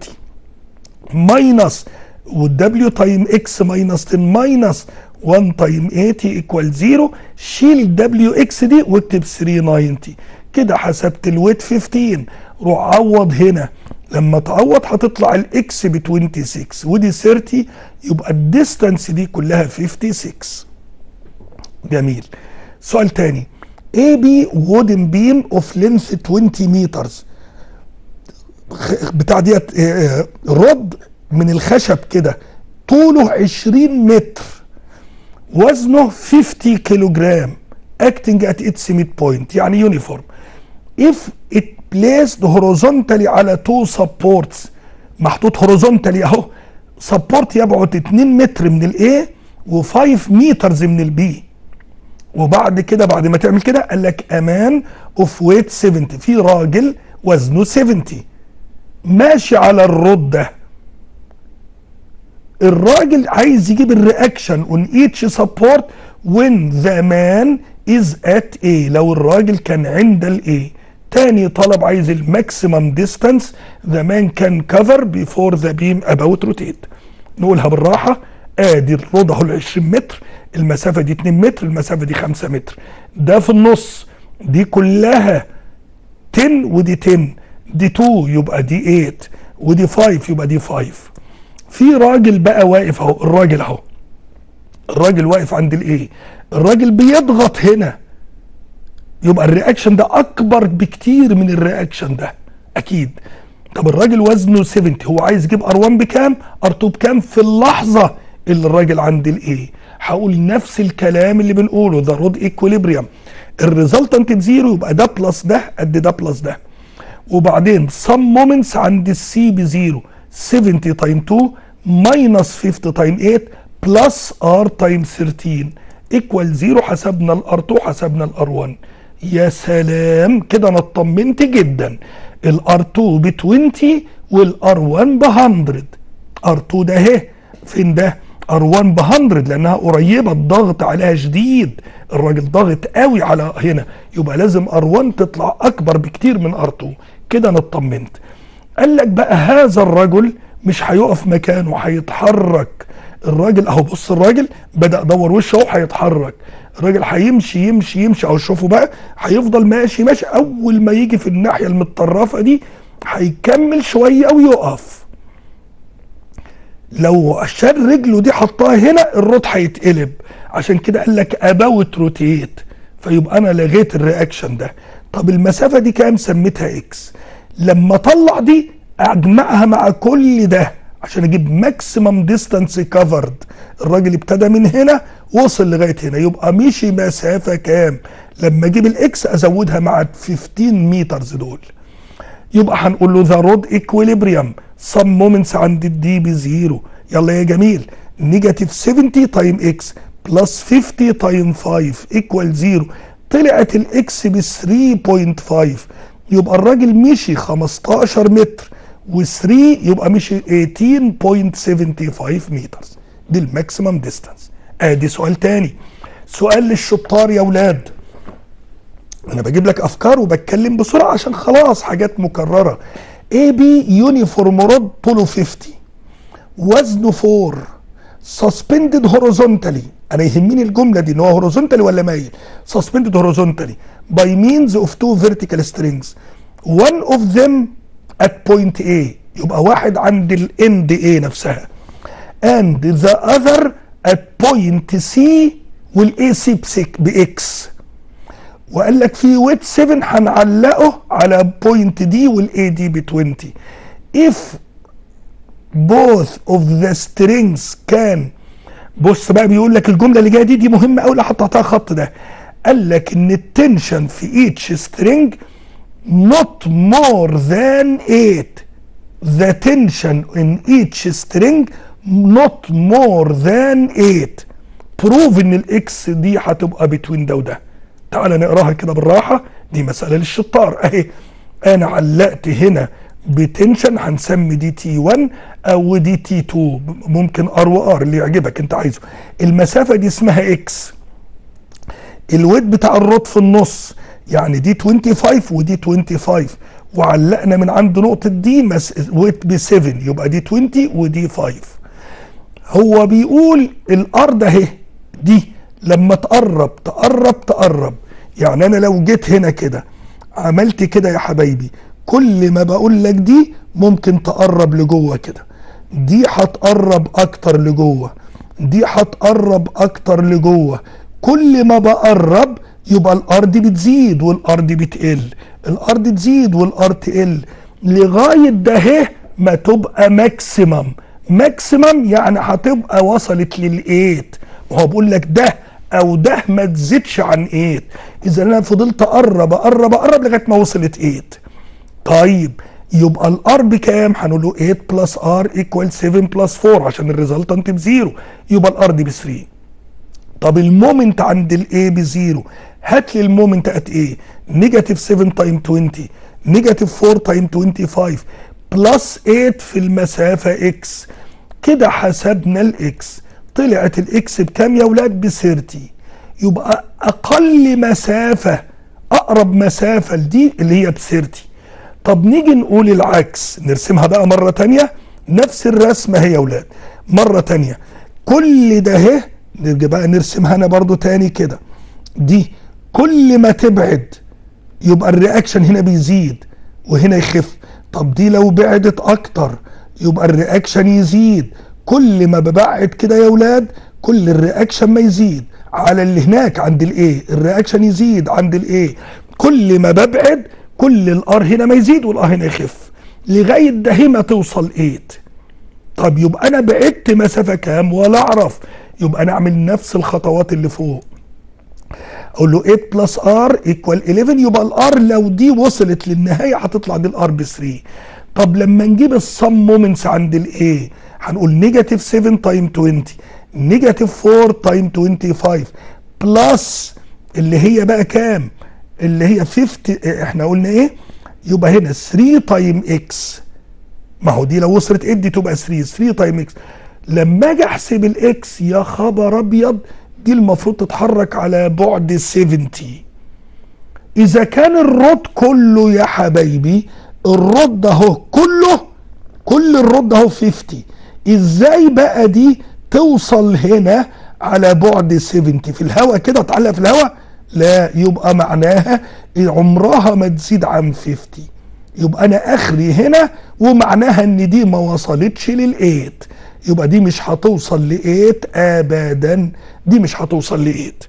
ماينس والدبليو تايم اكس ماينس 10 ماينس 1 تايم 80 ايكوال 0 شيل دبليو اكس دي واكتب 390 كده حسبت الويت 15 روح عوض هنا لما تعوض هتطلع الاكس ب 26 ودي 30 يبقى الديستانس دي كلها 56 جميل سؤال تاني اي بي وودن بيم اوف لينث 20 مترز بتاع ديت رد من الخشب كده طوله 20 متر وزنه 50 كيلو جرام acting at its midpoint يعني يونيفورم if it placed horizontally على two supports محطوط horizontally اهو سبورت يبعد 2 متر من الاي و5 مترز من البي وبعد كده بعد ما تعمل كده قال لك امان اوف ويت 70 في راجل وزنه 70 ماشي على الرود ده الراجل عايز يجيب الرياكشن اون ايتش سبورت وين ذا مان از ات ايه لو الراجل كان عند الايه تاني طلب عايز الماكسيمم ديستانس ذا مان كان كفر بيفور ذا بيم اباوت روتيت نقولها بالراحه ادي الرود اهو ال 20 متر المسافه دي 2 متر المسافه دي 5 متر ده في النص دي كلها 10 ودي 10 دي 2 يبقى دي 8 ودي 5 يبقى دي 5 في راجل بقى واقف اهو الراجل اهو الراجل واقف عند الايه الراجل بيضغط هنا يبقى الرياكشن ده اكبر بكتير من الرياكشن ده اكيد طب الراجل وزنه 70 هو عايز يجيب ار1 بكام ار2 بكام في اللحظه اللي الراجل عند الايه هقول نفس الكلام اللي بنقوله ذا رود ايكوليبريم الريزلتنت بزيرو يبقى ده بلس ده قد ده بلس ده وبعدين سم مومنتس عند السي بزيرو 70 تايم 2 ماينس 50 تايم 8 بلس ار تايم 13 ايكوال 0 حسبنا الار 2 حسبنا الار 1 يا سلام كده انا اطمنت جدا الار 2 ب 20 والار 1 ب 100 ار 2 ده اهي فين ده ار 1 ب 100 لانها قريبه الضغط عليها شديد الراجل ضاغط قوي على هنا يبقى لازم ار 1 تطلع اكبر بكتير من ار 2 كده انا اطمنت قال لك بقى هذا الرجل مش هيقف مكانه هيتحرك الراجل اهو بص الراجل بدا دور وشه اهو هيتحرك الراجل هيمشي يمشي يمشي اهو شوفوا بقى هيفضل ماشي ماشي اول ما يجي في الناحيه المتطرفه دي هيكمل شويه ويقف لو شال رجله دي حطها هنا الروت هيتقلب عشان كده قال لك اباوت روتيت فيبقى انا لغيت الرياكشن ده طب المسافه دي كام سميتها اكس لما اطلع دي اجمعها مع كل ده عشان اجيب ماكسيمم ديستانس كفرد الراجل ابتدى من هنا وصل لغايه هنا يبقى مشي مسافه كام لما اجيب الاكس ازودها مع 15 مترز دول يبقى هنقول له ذا رود ايكويليبريم سم مومنتس عند الدي بزيرو يلا يا جميل نيجاتيف 70 تايم اكس بلس 50 تايم 5 ايكوال 0 طلعت الاكس ب 3.5 يبقى الراجل مشي 15 متر و3 يبقى مشي 18.75 متر دي الماكسيمم ديستانس ادي سؤال تاني سؤال للشطار يا ولاد انا بجيب لك افكار وبتكلم بسرعه عشان خلاص حاجات مكرره اي بي يونيفورم رود بولو 50 وزنه 4 سسبندد هوريزونتالي انا يهمني الجمله دي ان هو هوريزونتالي ولا مايل سسبندد هوريزونتالي باي مينز اوف تو فيرتيكال سترينجز one of them at point A يبقى واحد عند الاند A نفسها and the other at point C والاي سي باكس وقال لك في ويت 7 هنعلقه على بوينت دي والاي دي ب 20 if both of the strings can بص بقى بيقول لك الجمله اللي جايه دي دي مهمه قوي اللي حطيتها خط ده قال لك ان التنشن في each string not more than 8 the tension in each string not more than 8 بروف ان الاكس دي هتبقى بتوين ده وده تعال نقراها كده بالراحه دي مساله للشطار اهي انا علقت هنا بتنشن هنسمي دي تي 1 او دي تي 2 ممكن ار وار اللي يعجبك انت عايزه المسافه دي اسمها اكس الويت بتاع الرود في النص يعني دي 25 ودي 25 وعلقنا من عند نقطه دي مس... ويت ب 7 يبقى دي 20 ودي 5 هو بيقول الارض اهي دي لما تقرب تقرب تقرب يعني انا لو جيت هنا كده عملت كده يا حبايبي كل ما بقول لك دي ممكن تقرب لجوه كده دي هتقرب اكتر لجوه دي هتقرب اكتر لجوه كل ما بقرب يبقى الارض بتزيد والارض بتقل الارض تزيد والارض تقل لغايه ده اهي ما تبقى ماكسيمم ماكسيمم يعني هتبقى وصلت للايت وهو بيقول لك ده او ده ما تزيدش عن 8 اذا انا فضلت اقرب اقرب اقرب لغايه ما وصلت 8 طيب يبقى الار بكام هنقول له 8 بلس ار ايكوال 7 بلس 4 عشان الريزلتنت بزيرو يبقى الار دي ب 3 طب المومنت عند الاي بزيرو هات لي المومنت ات ايه نيجاتيف 7 تايم 20 نيجاتيف 4 تايم 25 بلس 8 في المسافه اكس كده حسبنا الاكس طلعت الاكس بكام يا ولاد ب 30 يبقى اقل مسافه اقرب مسافه لدي اللي هي ب 30 طب نيجي نقول العكس نرسمها بقى مره تانية نفس الرسمه هي يا ولاد مره تانية كل ده اهي نرجع بقى نرسمها انا برضو تاني كده دي كل ما تبعد يبقى الرياكشن هنا بيزيد وهنا يخف طب دي لو بعدت اكتر يبقى الرياكشن يزيد كل ما ببعد كده يا ولاد كل الرياكشن ما يزيد على اللي هناك عند الايه الرياكشن يزيد عند الايه كل ما ببعد كل الار هنا ما يزيد والار هنا يخف لغايه ده ما توصل 8 طب يبقى انا بعدت مسافه كام ولا اعرف يبقى انا اعمل نفس الخطوات اللي فوق اقول له 8 بلس ار ايكوال 11 يبقى الار لو دي وصلت للنهايه هتطلع دي الار ب 3 طب لما نجيب الصم مومنتس عند الايه هنقول نيجاتيف 7 تايم 20 نيجاتيف 4 تايم 25 بلس اللي هي بقى كام اللي هي 50 احنا قلنا ايه يبقى هنا 3 تايم اكس ما هو دي لو وصلت ادي تبقى 3 3 تايم اكس لما اجي احسب الاكس يا خبر ابيض دي المفروض تتحرك على بعد 70 اذا كان الرد كله يا حبايبي الرد اهو كله كل الرد اهو 50 ازاي بقى دي توصل هنا على بعد 70 في الهواء كده تعلق في الهواء لا يبقى معناها عمرها ما تزيد عن 50 يبقى انا اخري هنا ومعناها ان دي ما وصلتش للايت يبقى دي مش هتوصل لايت ابدا دي مش هتوصل لايت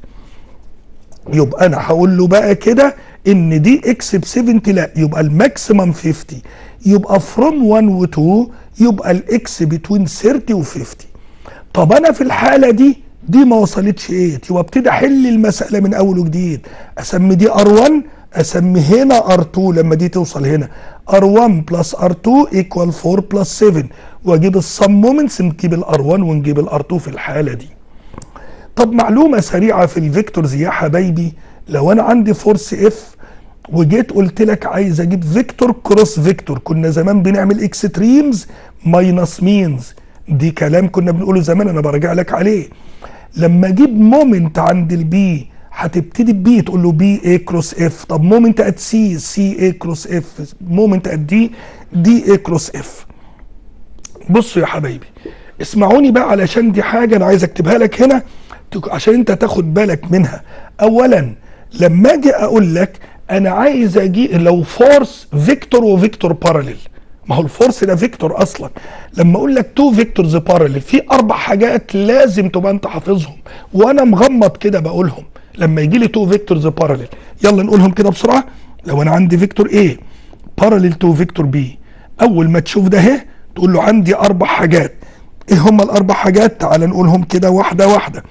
يبقى انا هقول له بقى كده ان دي اكس ب 70 لا يبقى الماكسيمم 50 يبقى فروم 1 و 2 يبقى الاكس بتوين 30 و 50 طب انا في الحاله دي دي ما وصلتش 8 يبقى ابتدي احل المساله من اول وجديد اسمي دي ار1 اسمي هنا ار2 لما دي توصل هنا ار1 بلس ار2 ايكوال 4 بلس 7 واجيب الصم مومنتس نجيب الار1 ونجيب الار2 في الحاله دي طب معلومه سريعه في الفيكتورز يا حبايبي لو انا عندي فورس اف وجيت قلت لك عايز اجيب فيكتور كروس فيكتور كنا زمان بنعمل اكستريمز ماينس مينز دي كلام كنا بنقوله زمان انا براجع لك عليه لما اجيب مومنت عند البي هتبتدي بي تقول له بي اي كروس اف طب مومنت ات سي سي اي كروس اف مومنت ات دي دي اي كروس اف بصوا يا حبايبي اسمعوني بقى علشان دي حاجه انا عايز اكتبها لك هنا عشان انت تاخد بالك منها اولا لما اجي اقول لك انا عايز اجي لو فورس فيكتور وفيكتور باراليل ما هو الفورس ده فيكتور اصلا لما اقول لك تو فيكتورز باراليل في اربع حاجات لازم تبقى انت حافظهم وانا مغمض كده بقولهم لما يجي لي تو فيكتورز باراليل يلا نقولهم كده بسرعه لو انا عندي فيكتور A باراليل تو فيكتور B اول ما تشوف ده اهي تقول له عندي اربع حاجات ايه هم الاربع حاجات تعال نقولهم كده واحده واحده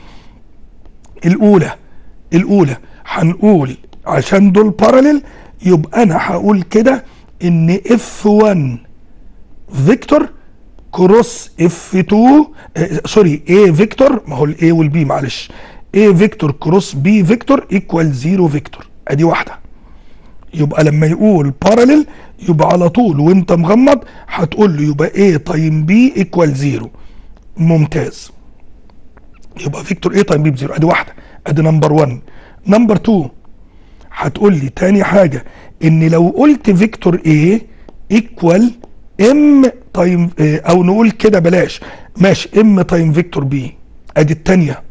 الاولى الاولى هنقول عشان دول باراليل يبقى انا هقول كده ان F1 فيكتور كروس F2 آه سوري A فيكتور ما هو ال A وال B معلش A فيكتور كروس B فيكتور ايكوال 0 فيكتور ادي واحده يبقى لما يقول باراليل يبقى على طول وانت مغمض هتقول له يبقى A تايم B ايكوال 0 ممتاز يبقى فيكتور A تايم B بزيرو ادي واحده ادي نمبر 1 نمبر 2 هتقول لي تاني حاجه ان لو قلت فيكتور A ايكوال ام تايم او نقول كده بلاش ماشي ام تايم فيكتور B ادي التانيه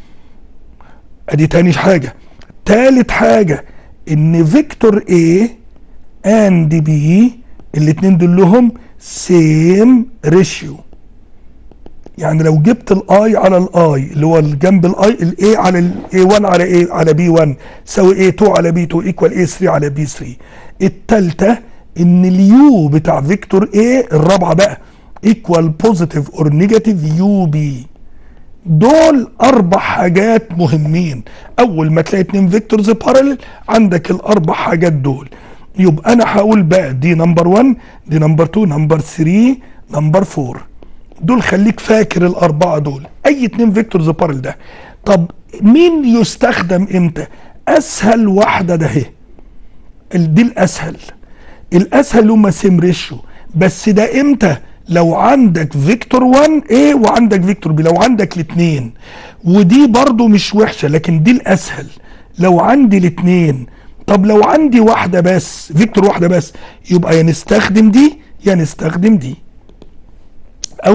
ادي تاني حاجه تالت حاجه ان فيكتور A and B الاتنين دول لهم سيم ريشيو يعني لو جبت الاي على الاي اللي هو جنب الاي الاي على الاي 1 على اي على بي 1 ساوي اي 2 على بي 2 ايكوال اي 3 على بي 3 الثالثه ان اليو بتاع فيكتور اي الرابعه بقى ايكوال بوزيتيف اور نيجاتيف يو بي دول اربع حاجات مهمين اول ما تلاقي اتنين فيكتورز باراليل عندك الاربع حاجات دول يبقى انا هقول بقى دي نمبر 1 دي نمبر 2 نمبر 3 نمبر 4 دول خليك فاكر الاربعه دول اي اتنين فيكتورز بارل ده طب مين يستخدم امتى اسهل واحده ده اهي دي الاسهل الاسهل هما سيم ريشيو بس ده امتى لو عندك فيكتور 1 A وعندك فيكتور B لو عندك الاثنين ودي برضو مش وحشه لكن دي الاسهل لو عندي الاثنين طب لو عندي واحده بس فيكتور واحده بس يبقى يا نستخدم دي يا نستخدم دي او ده اهي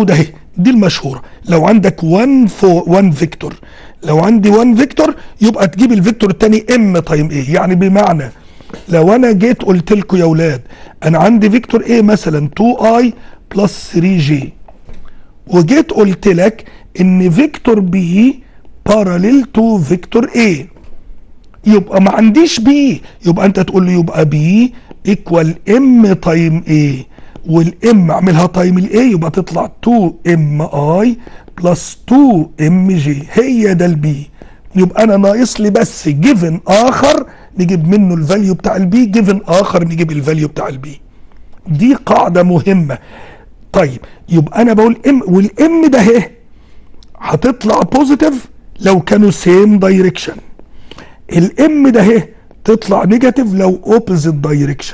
دي المشهوره لو عندك 1 فو 1 فيكتور لو عندي 1 فيكتور يبقى تجيب الفيكتور الثاني ام تايم ايه يعني بمعنى لو انا جيت قلت لكم يا اولاد انا عندي فيكتور ايه مثلا 2 اي بلس 3 جي وجيت قلت لك ان فيكتور بي باراليل تو فيكتور ايه يبقى ما عنديش بي يبقى انت تقول لي يبقى بي ايكوال ام تايم ايه والام اعملها تايم الايه يبقى تطلع 2 ام اي بلس 2 ام جي هي ده البي يبقى انا ناقص لي بس جيفن اخر نجيب منه الفاليو بتاع البي جيفن اخر نجيب الفاليو بتاع البي دي قاعده مهمه طيب يبقى انا بقول ام والام ده اهي هتطلع بوزيتيف لو كانوا سيم دايركشن الام ده اهي تطلع نيجاتيف لو اوبوزيت دايركشن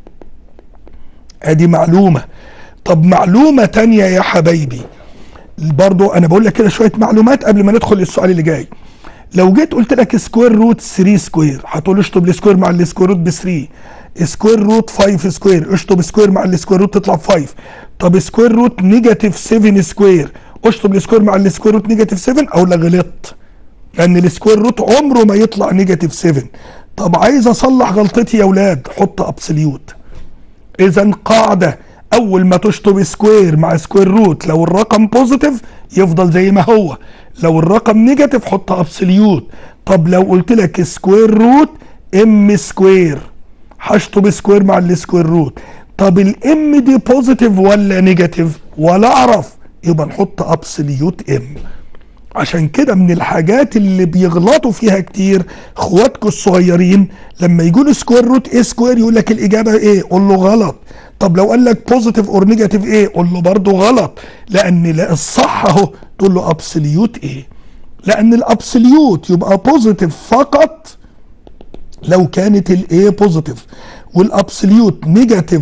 ادي معلومه طب معلومه تانية يا حبايبي برضو انا بقول لك كده شويه معلومات قبل ما ندخل السؤال اللي جاي لو جيت قلت لك سكوير روت 3 سكوير هتقول اشطب السكوير مع السكوير روت ب 3 سكوير روت 5 سكوير اشطب سكوير مع السكوير روت تطلع 5 طب سكوير روت نيجاتيف 7 سكوير اشطب السكوير مع السكوير روت نيجاتيف 7 او لا غلطت لان السكوير روت عمره ما يطلع نيجاتيف 7 طب عايز اصلح غلطتي يا اولاد حط ابسوليوت اذا قاعده اول ما تشطب سكوير مع سكوير روت لو الرقم بوزيتيف يفضل زي ما هو لو الرقم نيجاتيف حط ابسوليوت طب لو قلت لك سكوير روت ام سكوير هشطب سكوير مع السكوير روت طب الام دي بوزيتيف ولا نيجاتيف ولا اعرف يبقى نحط ابسوليوت ام عشان كده من الحاجات اللي بيغلطوا فيها كتير اخواتكم الصغيرين لما يقولوا سكوير روت ايه سكوير يقول لك الاجابه ايه قول له غلط طب لو قال لك بوزيتيف اور نيجاتيف ايه قول له برضه غلط لان لا الصح اهو تقول له ابسوليوت ايه لان الابسوليوت يبقى بوزيتيف فقط لو كانت الايه بوزيتيف والابسوليوت نيجاتيف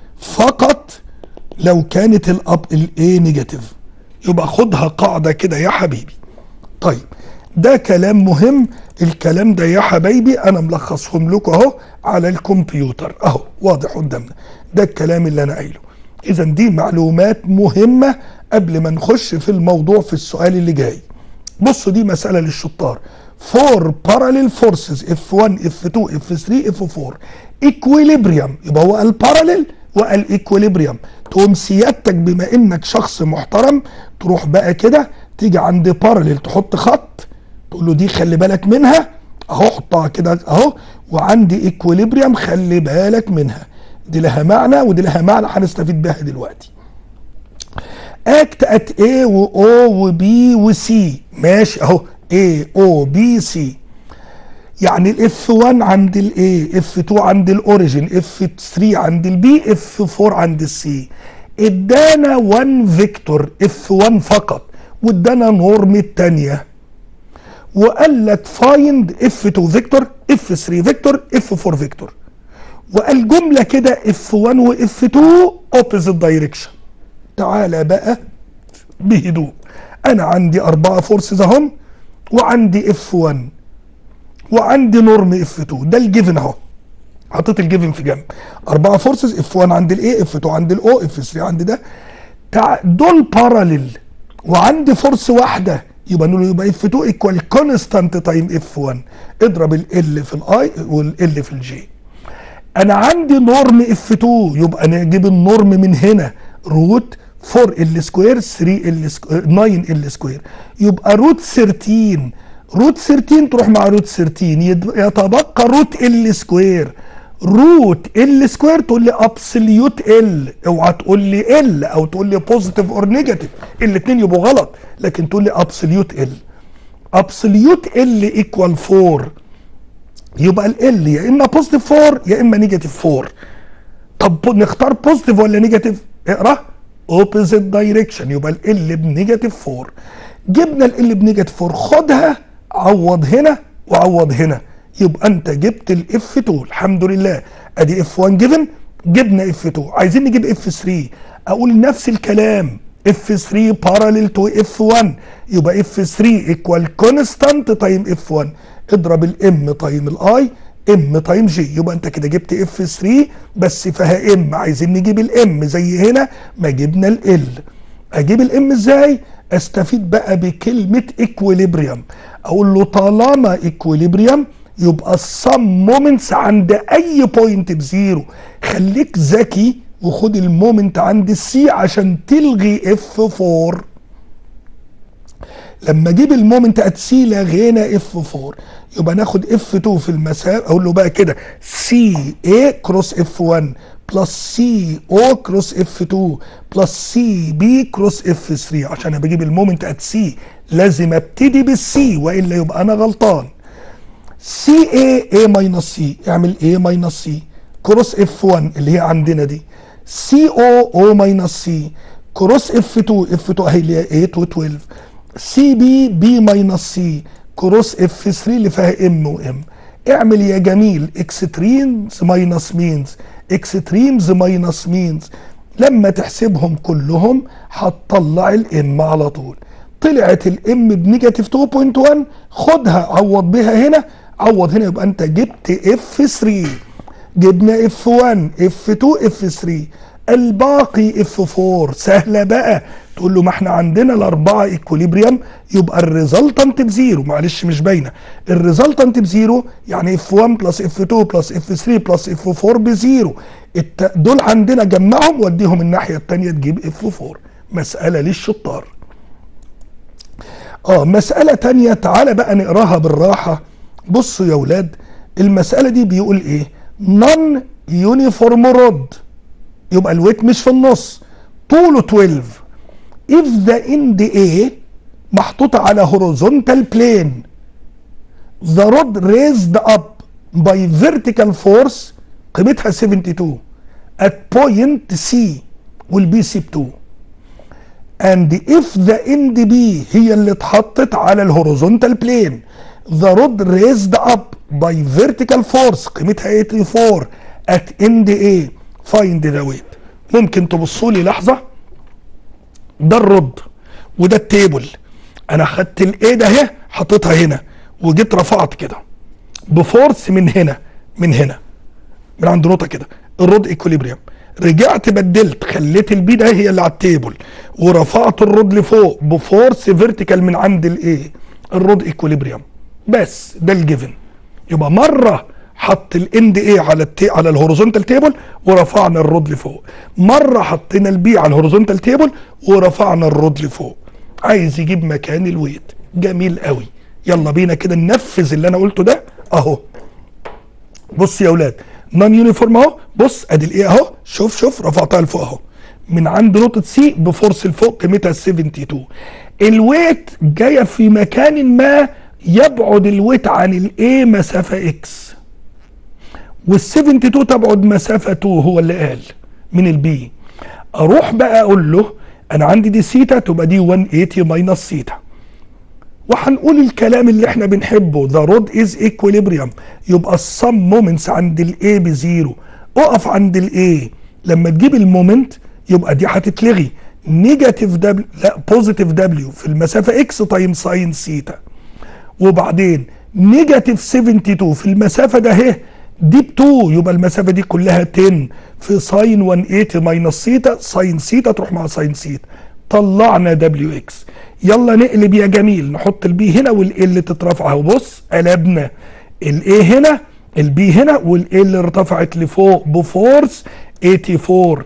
فقط لو كانت الاب الايه نيجاتيف يبقى خدها قاعده كده يا حبيبي طيب ده كلام مهم الكلام ده يا حبايبي انا ملخصهم لكم اهو على الكمبيوتر اهو واضح قدامنا ده الكلام اللي انا قايله اذا دي معلومات مهمه قبل ما نخش في الموضوع في السؤال اللي جاي بصوا دي مساله للشطار 4 parallel forces F1 F2 F3 F4 equilibrium يبقى هو الباراليل والايكوليبريم تقوم سيادتك بما انك شخص محترم تروح بقى كده تيجي عند باراليل تحط خط تقول له دي خلي بالك منها اهو حطها كده اهو وعندي ايكوليبريم خلي بالك منها دي لها معنى ودي لها معنى هنستفيد بها دلوقتي اكت ات A و O و B و C ماشي اهو A O B C يعني الاف 1 عند الاي اف 2 عند الاوريجن اف 3 عند البي اف 4 عند السي ادانا 1 فيكتور اف 1 فقط وادانا نورم الثانيه وقال لك فايند اف 2 فيكتور اف 3 فيكتور اف 4 فيكتور وقال جمله كده اف 1 واف 2 اوبوزيت دايركشن تعالى بقى بهدوء انا عندي اربعه فورسز اهم وعندي اف 1 وعندي نورم اف 2 ده الجيفن اهو حطيت الجيفن في جنب اربعه فورسز اف 1 عند الاي اف 2 عند الاو اف 3 عند ده تع... دول باراليل وعندي فورس واحده يبقى نقول يبقى اف 2 ايكوال كونستانت تايم اف 1 اضرب ال في الاي والال في الجي انا عندي نورم اف 2 يبقى نجيب النورم من هنا روت 4 ال سكوير 3 ال سكوير 9 ال سكوير يبقى روت 13 روت 13 تروح مع روت 13 يتبقى روت ال سكوير روت ال سكوير تقول لي ابسوليوت ال اوعى تقول لي ال او تقول لي بوزيتيف اور نيجاتيف الاثنين يبقوا غلط لكن تقول لي ابسوليوت ال ابسوليوت ال ايكوال 4 يبقى ال يا اما بوزيتيف 4 يا اما نيجاتيف 4 طب نختار بوزيتيف ولا نيجاتيف اقرا اوبوزيت دايركشن يبقى ال بنيجاتيف 4 جبنا ال بنيجاتيف 4 خدها عوض هنا وعوض هنا يبقى انت جبت الاف 2 الحمد لله ادي اف 1 جيفن جبنا اف 2 عايزين نجيب اف 3 اقول نفس الكلام اف 3 باراليل تو اف 1 يبقى اف 3 ايكوال كونستانت تايم اف 1 اضرب الام تايم الاي ام تايم جي يبقى انت كده جبت اف 3 بس فيها ام عايزين نجيب الام زي هنا ما جبنا ال اجيب الام ازاي استفيد بقى بكلمه ايكويليبريم اقول له طالما ايكويليبريم يبقى الصم مومنتس عند اي بوينت بزيرو خليك ذكي وخد المومنت عند السي عشان تلغي اف 4 لما اجيب المومنت ات سي لغينا اف 4 يبقى ناخد اف 2 في المسافه اقول له بقى كده سي اي كروس اف 1 بلس سي او كروس اف 2 بلس سي بي كروس اف 3 عشان انا بجيب المومنت ات سي لازم ابتدي بالسي والا يبقى انا غلطان سي اي اي ماينس سي اعمل اي ماينس سي كروس اف 1 اللي هي عندنا دي سي او او ماينس سي كروس اف 2 اف 2 اهي اللي هي 8 و12 سي بي بي ماينس سي كروس اف 3 اللي فيها ام وام اعمل يا جميل اكستريمز ماينس مينز اكستريمز ماينس مينز لما تحسبهم كلهم هتطلع الام على طول طلعت الام بنيجاتيف 2.1 خدها عوض بيها هنا عوض هنا يبقى انت جبت اف 3 جبنا اف 1 اف 2 اف 3 الباقي اف 4 سهله بقى تقول له ما احنا عندنا الاربعه ايكوليبريم يبقى الريزلتنت بزيرو معلش مش باينه الريزلتنت بزيرو يعني اف 1 بلس اف 2 بلس اف 3 بلس اف 4 بزيرو الت... دول عندنا جمعهم وديهم الناحيه الثانيه تجيب اف 4 مساله للشطار اه مساله تانية تعالى بقى نقراها بالراحه بصوا يا ولاد المساله دي بيقول ايه نون يونيفورم رود يبقى الويت مش في النص طوله 12 if the end A محطوطة على horizontal plane the rod raised up by vertical force قيمتها 72 at point C will be C 2 and if the end B هي اللي اتحطت على الهوريزونتال بلين the rod raised up by vertical force قيمتها 84 at end A find the weight ممكن تبصوا لي لحظه ده الرد وده التيبل انا خدت الايه ده اهي حطيتها هنا وجيت رفعت كده بفورس من هنا من هنا من عند نقطه كده الرود ايكوليبريم رجعت بدلت خليت البي ده هي اللي على التيبل ورفعت الرود لفوق بفورس فيرتيكال من عند الايه الرود ايكوليبريم بس ده الجيفن يبقى مره حط الاند ايه على التي على الهوريزونتال تيبل ورفعنا الرود لفوق مره حطينا البي على الهوريزونتال تيبل ورفعنا الرود لفوق عايز يجيب مكان الويت جميل قوي يلا بينا كده ننفذ اللي انا قلته ده اهو بص يا اولاد نون يونيفورم اهو بص ادي الايه اهو شوف شوف رفعتها لفوق اهو من عند نقطه سي بفورس لفوق قيمتها 72 الويت جايه في مكان ما يبعد الويت عن الايه مسافه اكس وال 72 تبعد مسافه 2 هو اللي قال من البي اروح بقى اقول له انا عندي دي سيتا تبقى دي 180 ماينس سيتا وهنقول الكلام اللي احنا بنحبه ذا رود از ايكويليبريم يبقى الصم مومنتس عند الاي بزيرو اقف عند الاي لما تجيب المومنت يبقى دي هتتلغي نيجاتيف دبليو لا بوزيتيف دبليو في المسافه اكس تايم ساين سيتا وبعدين نيجاتيف 72 في المسافه ده اهي دي ب 2 يبقى المسافه دي كلها 10 في ساين 180 ماينس سيتا ساين سيتا تروح مع ساين سيتا طلعنا دبليو اكس يلا نقلب يا جميل نحط البي هنا والاي اللي تترفع اهو بص قلبنا الاي هنا البي هنا والاي اللي ارتفعت لفوق بفورس 84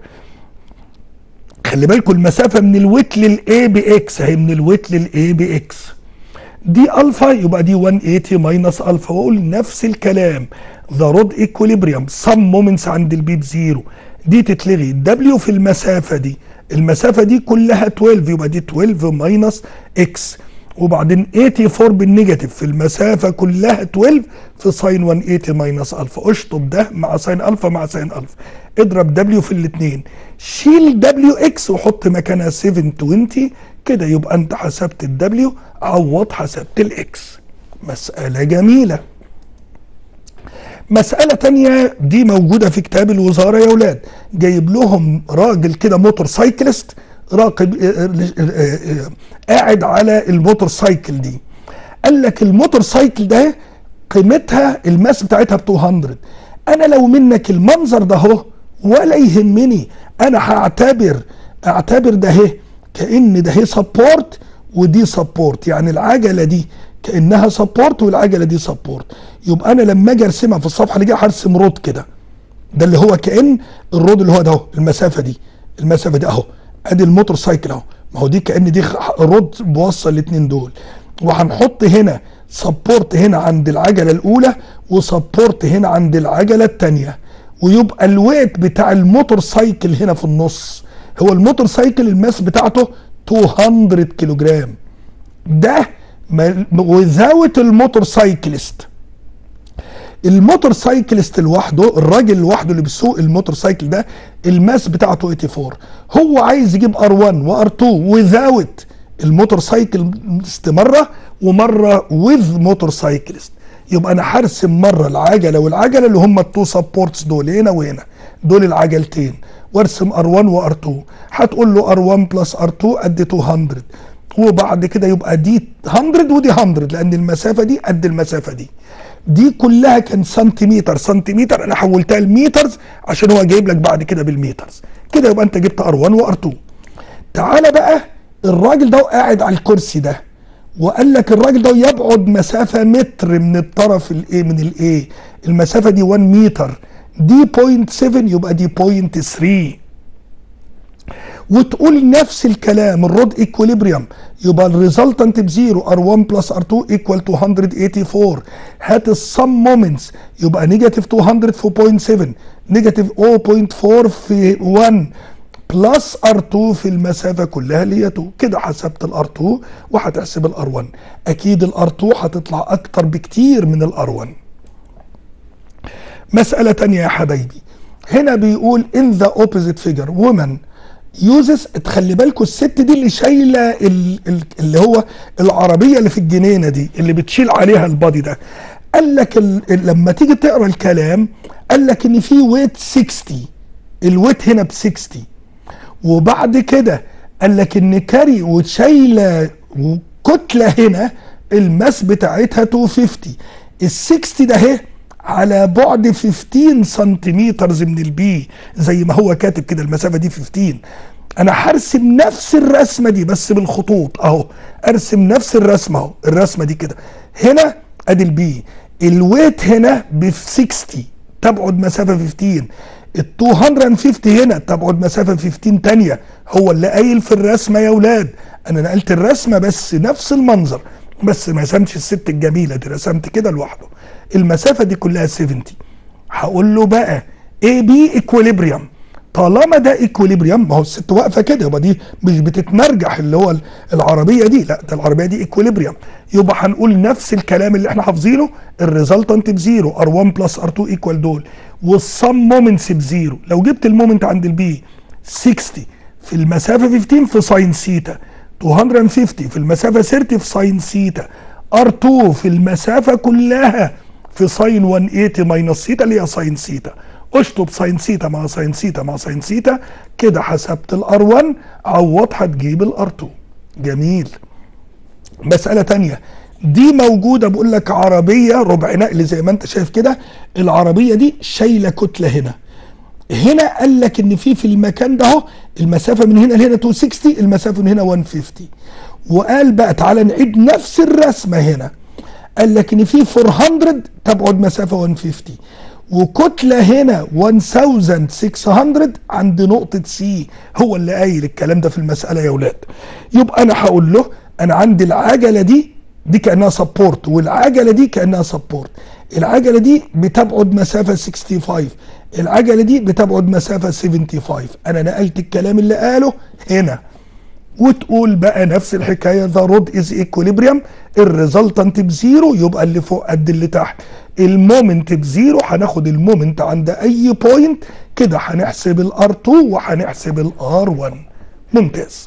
خلي بالكم المسافه من الويت للاي باكس اهي من الويت للاي باكس دي الفا يبقى دي 180 ماينس الفا واقول نفس الكلام ذا رود ايكوليبريم سم مومنتس عند البي بزيرو دي تتلغي دبليو في المسافه دي المسافه دي كلها 12 يبقى دي 12 ماينس اكس وبعدين 84 بالنيجاتيف في المسافه كلها 12 في ساين 180 ماينس الفا اشطب ده مع ساين الفا مع ساين الفا اضرب دبليو في الاثنين شيل دبليو اكس وحط مكانها 720 كده يبقى انت حسبت الدبليو عوض حسبت الاكس مساله جميله مسألة تانية دي موجودة في كتاب الوزارة يا ولاد جايب لهم راجل كده موتور سايكلست راقب قاعد على الموتور سايكل دي قال لك الموتور سايكل ده قيمتها الماس بتاعتها ب 200 انا لو منك المنظر ده اهو ولا يهمني انا هعتبر اعتبر ده اهي كان ده هي سبورت ودي سبورت يعني العجله دي كانها سبورت والعجله دي سبورت يبقى انا لما اجي ارسمها في الصفحه اللي جايه هرسم رود كده ده اللي هو كان الرود اللي هو ده اهو المسافه دي المسافه دي اهو ادي الموتور سايكل اهو ما هو دي كان دي رود بوصل الاثنين دول وهنحط هنا سبورت هنا عند العجله الاولى وسبورت هنا عند العجله الثانيه ويبقى الويت بتاع الموتور سايكل هنا في النص هو الموتور سايكل الماس بتاعته 200 كيلو جرام ده وذاوت الموتور سايكلست الموتور سايكلست لوحده الراجل لوحده اللي بيسوق الموتور سايكل ده الماس بتاعته 84 هو عايز يجيب ار1 وار2 وذاوت الموتور سايكلست مره ومره وذ موتور سايكلست يبقى انا هرسم مره العجله والعجله اللي هم التو سبورتس دول هنا وهنا دول العجلتين وارسم ار1 وار2 هتقول له ار1 بلس ار2 قد 200 وبعد كده يبقى دي 100 ودي 100 لان المسافه دي قد المسافه دي دي كلها كان سنتيمتر سنتيمتر انا حولتها لميترز عشان هو جايب لك بعد كده بالميترز كده يبقى انت جبت ار1 وار2 تعالى بقى الراجل ده قاعد على الكرسي ده وقال لك الراجل ده يبعد مسافه متر من الطرف الايه من الايه المسافه دي 1 متر دي 0.7 يبقى دي 0.3 وتقول نفس الكلام الرود ايكوليبريم يبقى الريزلتنت بزيرو ار1 بلس ار2 ايكوال 284 هات السم مومنتس يبقى نيجاتيف 200 في 0.7 نيجاتيف 0.4 في 1 بلس ار2 في المسافه كلها اللي هي 2 كده حسبت الار2 وهتحسب الار1 اكيد الار2 هتطلع اكتر بكتير من الار1 مساله تانية يا حبايبي هنا بيقول in the opposite figure woman يوزس تخلي بالكم الست دي اللي شايله اللي هو العربيه اللي في الجنينه دي اللي بتشيل عليها البادي ده قال لك لما تيجي تقرا الكلام قال لك ان في ويت 60 الويت هنا ب 60 وبعد كده قال لك ان كاري وشايله كتله هنا الماس بتاعتها 250 ال 60 ده اهي على بعد 15 سنتيمتر من البي زي ما هو كاتب كده المسافه دي 15 انا هرسم نفس الرسمه دي بس بالخطوط اهو ارسم نفس الرسمه اهو الرسمه دي كده هنا ادي البي الويت هنا ب 60 تبعد مسافه 15 ال 250 هنا تبعد مسافه 15 تانية هو اللي قايل في الرسمه يا اولاد انا نقلت الرسمه بس نفس المنظر بس ما رسمتش الست الجميله دي رسمت كده لوحده المسافه دي كلها 70 هقول له بقى اي بي ايكوليبريم طالما ده ايكوليبريم ما هو الست واقفه كده يبقى دي مش بتتمرجح اللي هو العربيه دي لا ده العربيه دي ايكوليبريم يبقى هنقول نفس الكلام اللي احنا حافظينه الريزلتنت بزيرو ار1 بلس ار2 ايكوال دول والصم مومنتس بزيرو لو جبت المومنت عند البي 60 في المسافه 15 في ساين سيتا 250 في المسافه 30 في ساين سيتا ار2 في المسافه كلها في ساين 180 ماينس سيتا اللي هي ساين سيتا اشطب ساين سيتا مع ساين سيتا مع ساين سيتا كده حسبت الار 1 عوض هتجيب الار 2 جميل مسألة تانية دي موجودة بقول لك عربية ربع نقل زي ما انت شايف كده العربية دي شايلة كتلة هنا هنا قال لك ان في في المكان ده اهو المسافة من هنا لهنا 260 المسافة من هنا 150 وقال بقى تعالى نعيد نفس الرسمة هنا قال لك ان في 400 تبعد مسافة 150 وكتلة هنا 1600 عند نقطة سي هو اللي قايل الكلام ده في المسألة يا اولاد يبقى انا هقول له انا عندي العجلة دي دي كأنها سبورت والعجلة دي كأنها سبورت العجلة دي بتبعد مسافة 65 العجلة دي بتبعد مسافة 75 انا نقلت الكلام اللي قاله هنا وتقول بقى نفس الحكايه ذا رود از ايكوليبريم الريزلتنت بزيرو يبقى اللي فوق قد اللي تحت المومنت بزيرو هناخد المومنت عند اي بوينت كده هنحسب الار 2 وهنحسب الار 1 ممتاز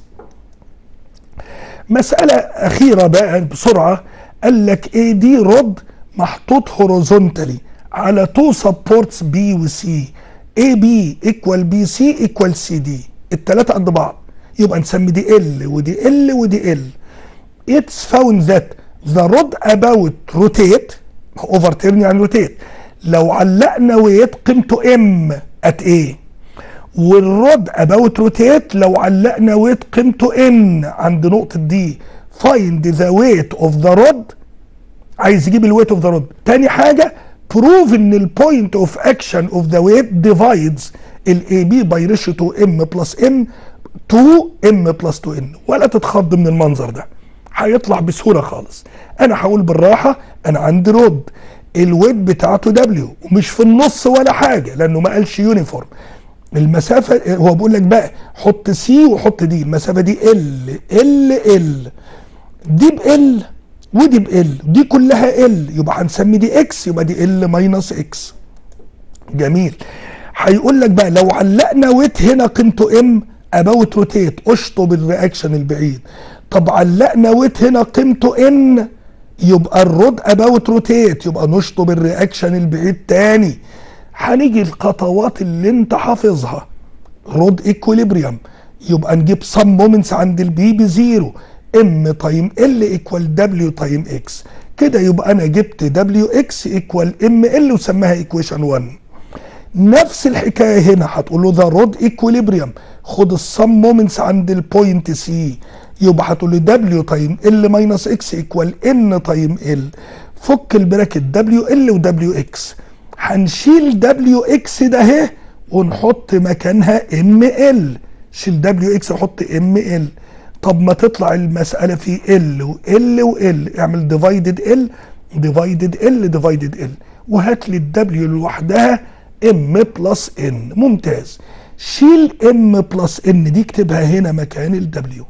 مسألة أخيرة بقى بسرعة قال لك ايه دي رود محطوط هوريزونتالي على تو سبورتس بي وسي اي بي ايكوال بي سي ايكوال سي دي التلاتة قد بعض يبقى نسمي دي ال ودي ال ودي ال it's found that the rod about rotate overturn يعني rotate لو علقنا ويت قيمته ام at a والرود اباوت روتيت لو علقنا ويت قيمته ان عند نقطه دي فايند ذا ويت اوف ذا رود عايز يجيب الويت اوف ذا رود تاني حاجه بروف ان البوينت اوف اكشن اوف ذا ويت ديفايدز الاي بي باي ريشيو تو ام بلس ام 2 ام بلس 2 ان ولا تتخض من المنظر ده هيطلع بسهوله خالص انا هقول بالراحه انا عندي رود الويت بتاعته دبليو ومش في النص ولا حاجه لانه ما قالش يونيفورم المسافه هو بيقول لك بقى حط سي وحط دي المسافه دي ال ال ال دي بال ودي بال دي كلها ال يبقى هنسمي دي اكس يبقى دي ال ماينس اكس جميل هيقول لك بقى لو علقنا ويت هنا قيمته ام اباوت روتيت اشطب الرياكشن البعيد طب علقنا ويت هنا قيمته ان يبقى الرود اباوت روتيت يبقى نشطب الرياكشن البعيد تاني هنيجي الخطوات اللي انت حافظها رود ايكوليبريم يبقى نجيب سم مومنتس عند البي بزيرو ام تايم ال ايكوال دبليو تايم اكس كده يبقى انا جبت دبليو اكس ايكوال ام ال وسماها ايكويشن 1 نفس الحكايه هنا هتقول له ذا رود ايكوليبريم خد السم مومنتس عند البوينت سي يبقى هتقول له دبليو تايم ال ماينس اكس ايكوال ان تايم ال فك البراكت دبليو ال ودبليو اكس هنشيل دبليو اكس ده اهي ونحط مكانها ام ال شيل دبليو اكس وحط ام ال طب ما تطلع المسألة في ال وال وال اعمل ديفايدد ال ديفايدد ال ديفايدد ال وهات لي الدبليو لوحدها ام بلس ان ممتاز شيل ام بلس ان دي اكتبها هنا مكان الدبليو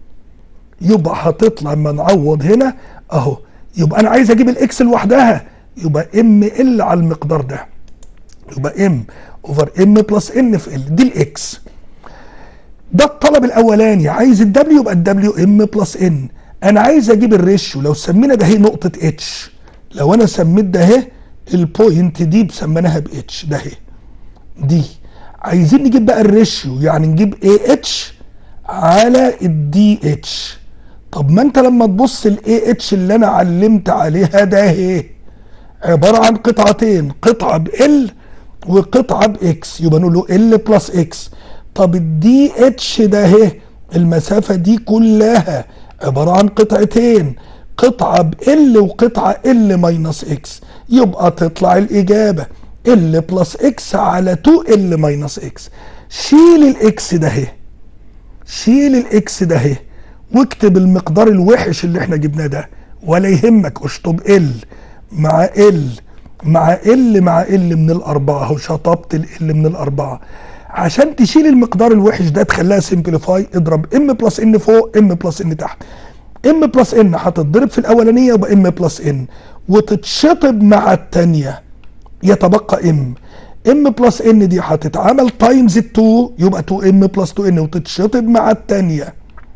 يبقى هتطلع اما نعوض هنا اهو يبقى انا عايز اجيب الاكس لوحدها يبقى ام ال على المقدار ده يبقى ام اوفر ام بلس ان في ال دي الاكس ده الطلب الاولاني عايز الدبليو يبقى الدبليو ام بلس ان انا عايز اجيب الريشيو لو سمينا ده هي نقطه اتش لو انا سميت ده اهي البوينت دي بسميناها باتش ده اهي دي عايزين نجيب بقى الريشيو يعني نجيب اي اتش على الدي اتش طب ما انت لما تبص الاي اتش اللي انا علمت عليها ده اهي عباره عن قطعتين قطعه بال وقطعه باكس يبقى نقول له ال بلس اكس طب الدي اتش ده اهي المسافه دي كلها عباره عن قطعتين قطعه بال وقطعه ال ماينس اكس يبقى تطلع الاجابه ال بلس اكس على 2 ال ماينس اكس شيل الاكس ده اهي شيل الاكس ده اهي واكتب المقدار الوحش اللي احنا جبناه ده ولا يهمك اشطب ال مع ال مع ال مع ال من الاربعه اهو شطبت ال من الاربعه عشان تشيل المقدار الوحش ده تخليها سمبليفاي اضرب ام بلس ان فوق ام بلس ان تحت ام بلس ان هتتضرب في الاولانيه يبقى ام بلس ان وتتشطب مع الثانيه يتبقى ام ام بلس ان دي هتتعمل تايمز 2 يبقى 2 ام بلس 2 ان وتتشطب مع الثانيه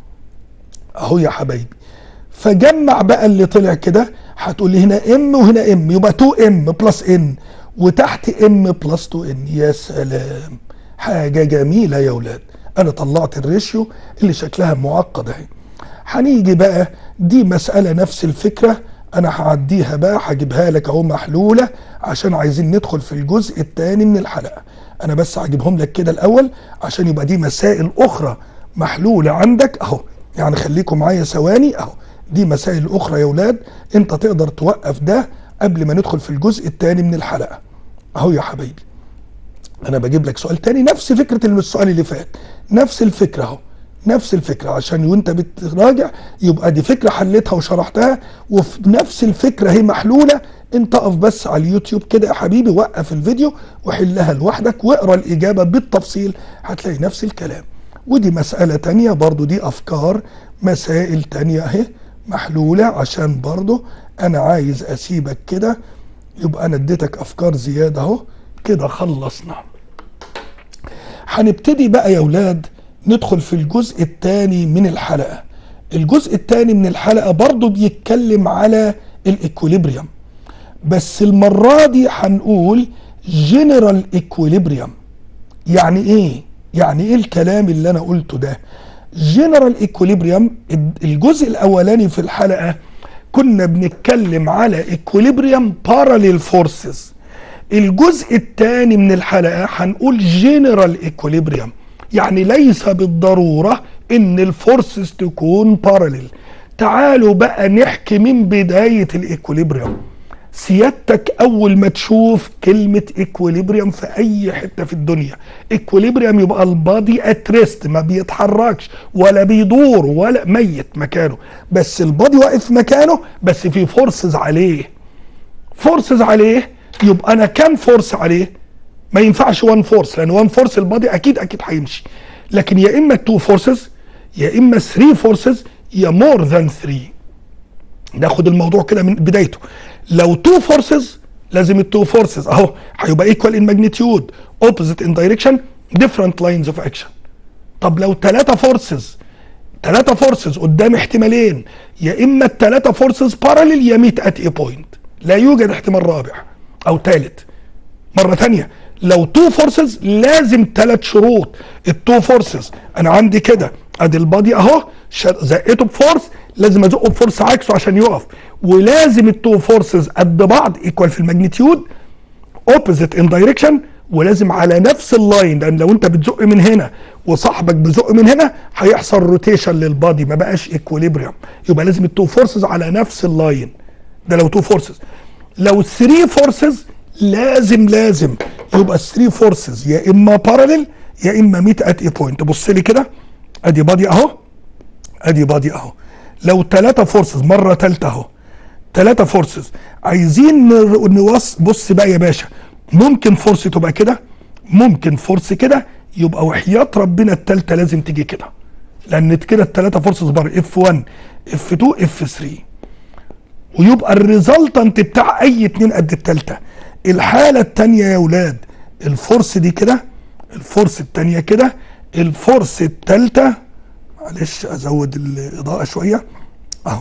اهو يا حبايبي فجمع بقى اللي طلع كده هتقول لي هنا ام وهنا ام يبقى 2 ام بلس ان وتحت ام بلس 2 ان يا سلام حاجه جميله يا ولاد انا طلعت الريشيو اللي شكلها معقد اهي هنيجي بقى دي مساله نفس الفكره انا هعديها بقى هجيبها لك اهو محلوله عشان عايزين ندخل في الجزء الثاني من الحلقه انا بس هجيبهم لك كده الاول عشان يبقى دي مسائل اخرى محلوله عندك اهو يعني خليكم معايا ثواني اهو دي مسائل اخرى يا ولاد انت تقدر توقف ده قبل ما ندخل في الجزء الثاني من الحلقه اهو يا حبايبي انا بجيب لك سؤال تاني نفس فكره السؤال اللي فات نفس الفكره اهو نفس الفكره عشان وانت بتراجع يبقى دي فكره حليتها وشرحتها وفي نفس الفكره هي محلوله انت اقف بس على اليوتيوب كده يا حبيبي وقف الفيديو وحلها لوحدك واقرا الاجابه بالتفصيل هتلاقي نفس الكلام ودي مساله تانية برضو دي افكار مسائل تانية اهي محلوله عشان برضو انا عايز اسيبك كده يبقى انا اديتك افكار زياده اهو كده خلصنا هنبتدي بقى يا ولاد ندخل في الجزء الثاني من الحلقة الجزء الثاني من الحلقة برضو بيتكلم على الايكوليبريم بس المرة دي هنقول جنرال ايكوليبريم يعني ايه يعني ايه الكلام اللي انا قلته ده جنرال ايكوليبريم الجزء الاولاني في الحلقة كنا بنتكلم على ايكوليبريم باراليل فورسز الجزء الثاني من الحلقه هنقول جنرال ايكوليبريم يعني ليس بالضروره ان الفورسز تكون باراليل تعالوا بقى نحكي من بدايه الايكوليبريم سيادتك اول ما تشوف كلمه ايكوليبريم في اي حته في الدنيا ايكوليبريم يبقى البادي اتريست ما بيتحركش ولا بيدور ولا ميت مكانه بس البادي واقف مكانه بس في فورسز عليه فورسز عليه يبقى انا كام فورس عليه ما ينفعش وان فورس لان وان فورس البادي اكيد اكيد هيمشي لكن يا اما تو فورسز يا اما 3 فورسز يا مور ذان 3 ناخد الموضوع كده من بدايته لو تو فورسز لازم التو فورسز اهو هيبقى ايكوال ان ماجنتيود اوبوزيت ان دايركشن ديفرنت لاينز اوف اكشن طب لو ثلاثه فورسز ثلاثه فورسز قدام احتمالين يا اما الثلاثه فورسز باراليل يا ميت ات اي بوينت لا يوجد احتمال رابع او ثالث مره ثانيه لو تو فورسز لازم ثلاث شروط التو فورسز انا عندي كده ادي البادي اهو زقته بفورس لازم ازقه بفورس عكسه عشان يقف ولازم التو فورسز قد بعض ايكوال في الماجنتيود اوبوزيت ان دايركشن ولازم على نفس اللاين لان لو انت بتزق من هنا وصاحبك بيزق من هنا هيحصل روتيشن للبادي ما بقاش ايكوليبريم يبقى لازم التو فورسز على نفس اللاين ده لو تو فورسز لو 3 فورسز لازم لازم يبقى 3 فورسز يا اما باراليل يا اما ميت ات اي بوينت بص لي كده ادي بادي اهو ادي بادي اهو لو ثلاثة فورسز مرة ثالثة اهو ثلاثة فورسز عايزين نوص بص بقى يا باشا ممكن فورس تبقى كده ممكن فورس كده يبقى وحياة ربنا الثالثة لازم تيجي كده لان كده الثلاثة فورسز بره اف 1 اف 2 اف 3 ويبقى الريزلتنت بتاع اي اتنين قد الثالثة الحالة الثانية يا ولاد الفورس دي كده الفورس الثانية كده الفورس الثالثة معلش ازود الاضاءة شوية اهو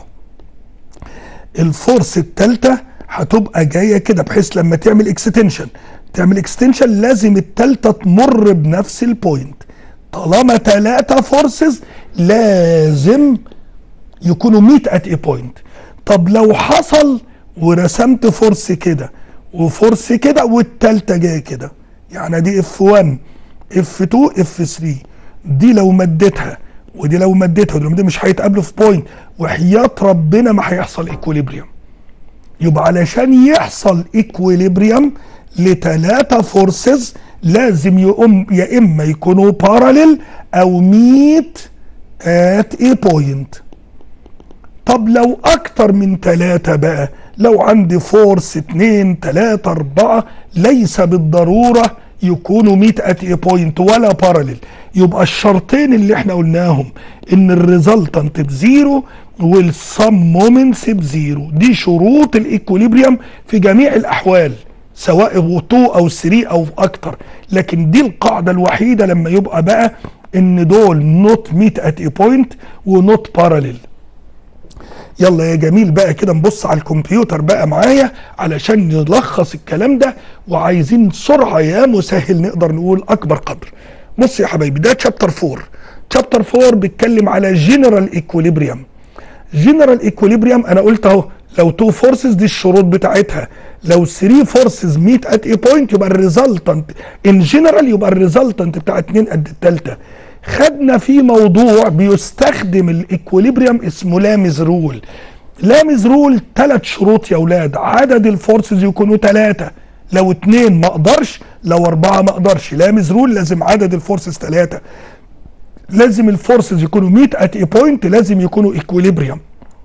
الفورس الثالثة هتبقى جاية كده بحيث لما تعمل اكستنشن تعمل اكستنشن لازم الثالثة تمر بنفس البوينت طالما ثلاثة فورسز لازم يكونوا ميت ات اي بوينت طب لو حصل ورسمت فورس كده وفورس كده والتالتة جايه كده يعني دي اف 1 اف 2 اف 3 دي لو مديتها ودي لو مديتها ودي مش هيتقابلوا في بوينت وحياة ربنا ما هيحصل ايكوليبريم يبقى علشان يحصل ايكوليبريم لثلاثة فورسز لازم يقوم يا اما يكونوا باراليل او ميت ات اي بوينت طب لو اكتر من ثلاثة بقى لو عندي فورس اتنين تلاتة اربعة ليس بالضرورة يكونوا ميت ات اي بوينت ولا باراليل يبقى الشرطين اللي احنا قلناهم ان الريزلتنت بزيرو والسم مومنتس بزيرو دي شروط الايكوليبريم في جميع الاحوال سواء 2 او 3 او اكتر لكن دي القاعده الوحيده لما يبقى بقى ان دول نوت ميت ات اي بوينت ونوت باراليل يلا يا جميل بقى كده نبص على الكمبيوتر بقى معايا علشان نلخص الكلام ده وعايزين سرعه يا مسهل نقدر نقول اكبر قدر بص يا حبايبي ده تشابتر 4 تشابتر 4 بيتكلم على جنرال ايكوليبريم جنرال ايكوليبريم انا قلت اهو لو تو فورسز دي الشروط بتاعتها لو 3 فورسز ميت ات اي بوينت يبقى الريزلتنت ان جنرال يبقى الريزلتنت بتاع 2 قد الثالثه خدنا في موضوع بيستخدم الايكوليبريم اسمه لامز رول لامز رول ثلاث شروط يا اولاد عدد الفورسز يكونوا ثلاثه لو اتنين ما اقدرش لو اربعه ما اقدرش لامز رول لازم عدد الفورسز ثلاثه لازم الفورسز يكونوا ميت ات اي بوينت لازم يكونوا ايكوليبريم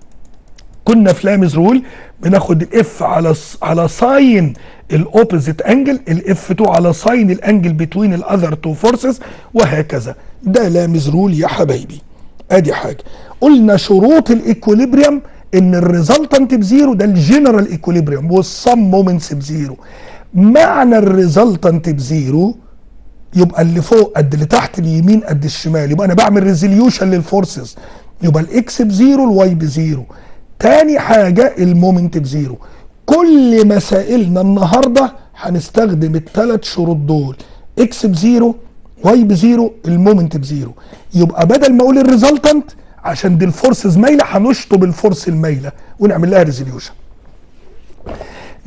كنا في لامز رول بناخد الاف على على ساين الاوبوزيت انجل الاف 2 على ساين الانجل بتوين الاذر تو فورسز وهكذا ده لامز رول يا حبايبي ادي حاجه قلنا شروط الايكوليبريم ان الريزلتنت بزيرو ده الجنرال ايكوليبريم والسم مومنتس بزيرو معنى الريزلتنت بزيرو يبقى اللي فوق قد اللي تحت اليمين قد الشمال يبقى انا بعمل ريزوليوشن للفورسز يبقى الاكس بزيرو الواي بزيرو تاني حاجة المومنت بزيرو كل مسائلنا النهاردة هنستخدم الثلاث شروط دول اكس بزيرو واي بزيرو المومنت بزيرو يبقى بدل ما اقول الريزلتنت عشان دي الفورسز مايله هنشطب الفورس المايله ونعمل لها ريزوليوشن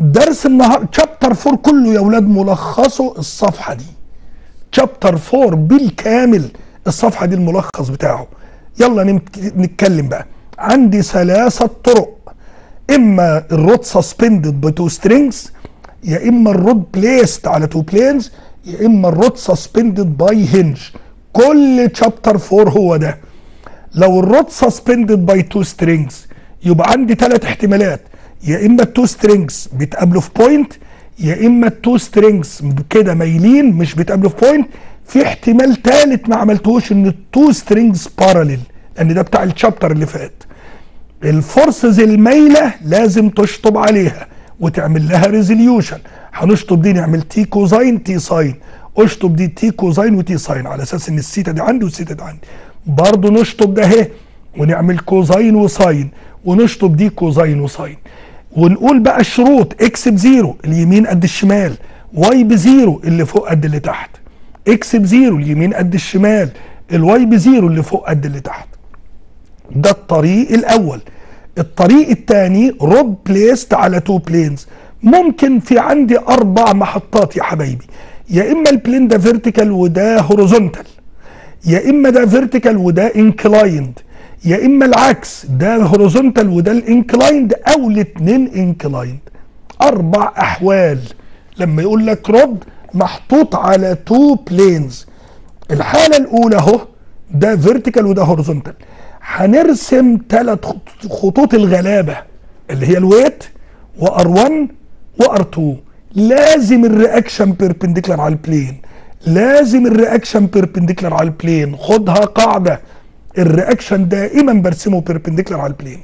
درس النهار شابتر 4 كله يا اولاد ملخصه الصفحه دي شابتر 4 بالكامل الصفحه دي الملخص بتاعه يلا نمت- نتكلم بقى عندي ثلاثه طرق اما الرود سسبندد بتو سترينجز يا اما الرود بليست على تو بلينز يا اما الرود سسبندد باي هنج كل شابتر 4 هو ده لو الرود سسبندد باي تو سترينجز يبقى عندي ثلاث احتمالات يا اما التو سترينجز بيتقابلوا في بوينت يا اما التو سترينجز كده مايلين مش بيتقابلوا في بوينت في احتمال ثالث ما عملتهوش ان التو سترينجز باراليل لان ده بتاع الشابتر اللي فات الفورسز المايله لازم تشطب عليها وتعمل لها ريزوليوشن هنشطب دي نعمل تي كوزاين تي ساين اشطب دي تي كوزاين وتي ساين على اساس ان السيتا دي عندي والسيتا دي عندي برضه نشطب ده اهي ونعمل كوزاين وساين ونشطب دي كوزاين وساين ونقول بقى الشروط اكس بزيرو اليمين قد الشمال واي بزيرو اللي فوق قد اللي تحت اكس بزيرو اليمين قد الشمال الواي بزيرو اللي فوق قد اللي تحت ده الطريق الاول الطريق الثاني رود بليست على تو بلينز ممكن في عندي اربع محطات يا حبايبي يا اما البلين ده فيرتيكال وده هوريزونتال يا اما ده فيرتيكال وده انكلايند يا اما العكس ده الهوريزونتال وده الانكلايند او الاثنين انكلايند اربع احوال لما يقول لك رد محطوط على تو بلينز الحاله الاولى اهو ده فيرتيكال وده هوريزونتال هنرسم ثلاث خطوط الغلابه اللي هي الويت وار1 وار2 لازم الرياكشن بيربنديكولار على البلين لازم الرياكشن بيربنديكولار على البلين خدها قاعده الرياكشن دائما برسمه بيربنديكولار على البلين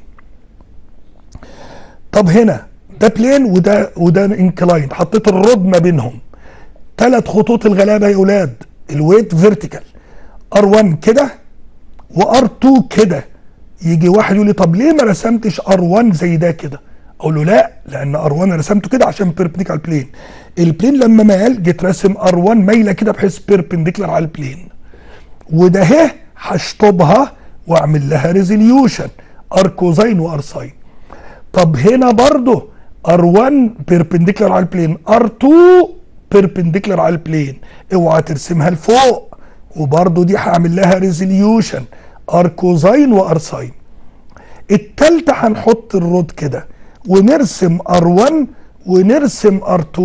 طب هنا ده بلين وده وده انكلاين حطيت الرود ما بينهم ثلاث خطوط الغلابه يا اولاد الويت فيرتيكال ار1 كده وار2 كده يجي واحد يقول لي طب ليه ما رسمتش ار1 زي ده كده اقول له لا لان ار1 رسمته كده عشان بيربنديكولار بلين البلين لما مال جيت راسم ار1 مايله كده بحيث بيربنديكولار على البلين وده اهي هشطبها واعمل لها ريزوليوشن ار كوزين وار ساين طب هنا برضو ار1 بيربنديكولار على البلين ار2 بيربنديكولار على البلين اوعى ترسمها لفوق وبرضو دي هعمل لها ريزوليوشن ار كوزين وار ساين التالتة هنحط الرود كده ونرسم ار1 ونرسم ار2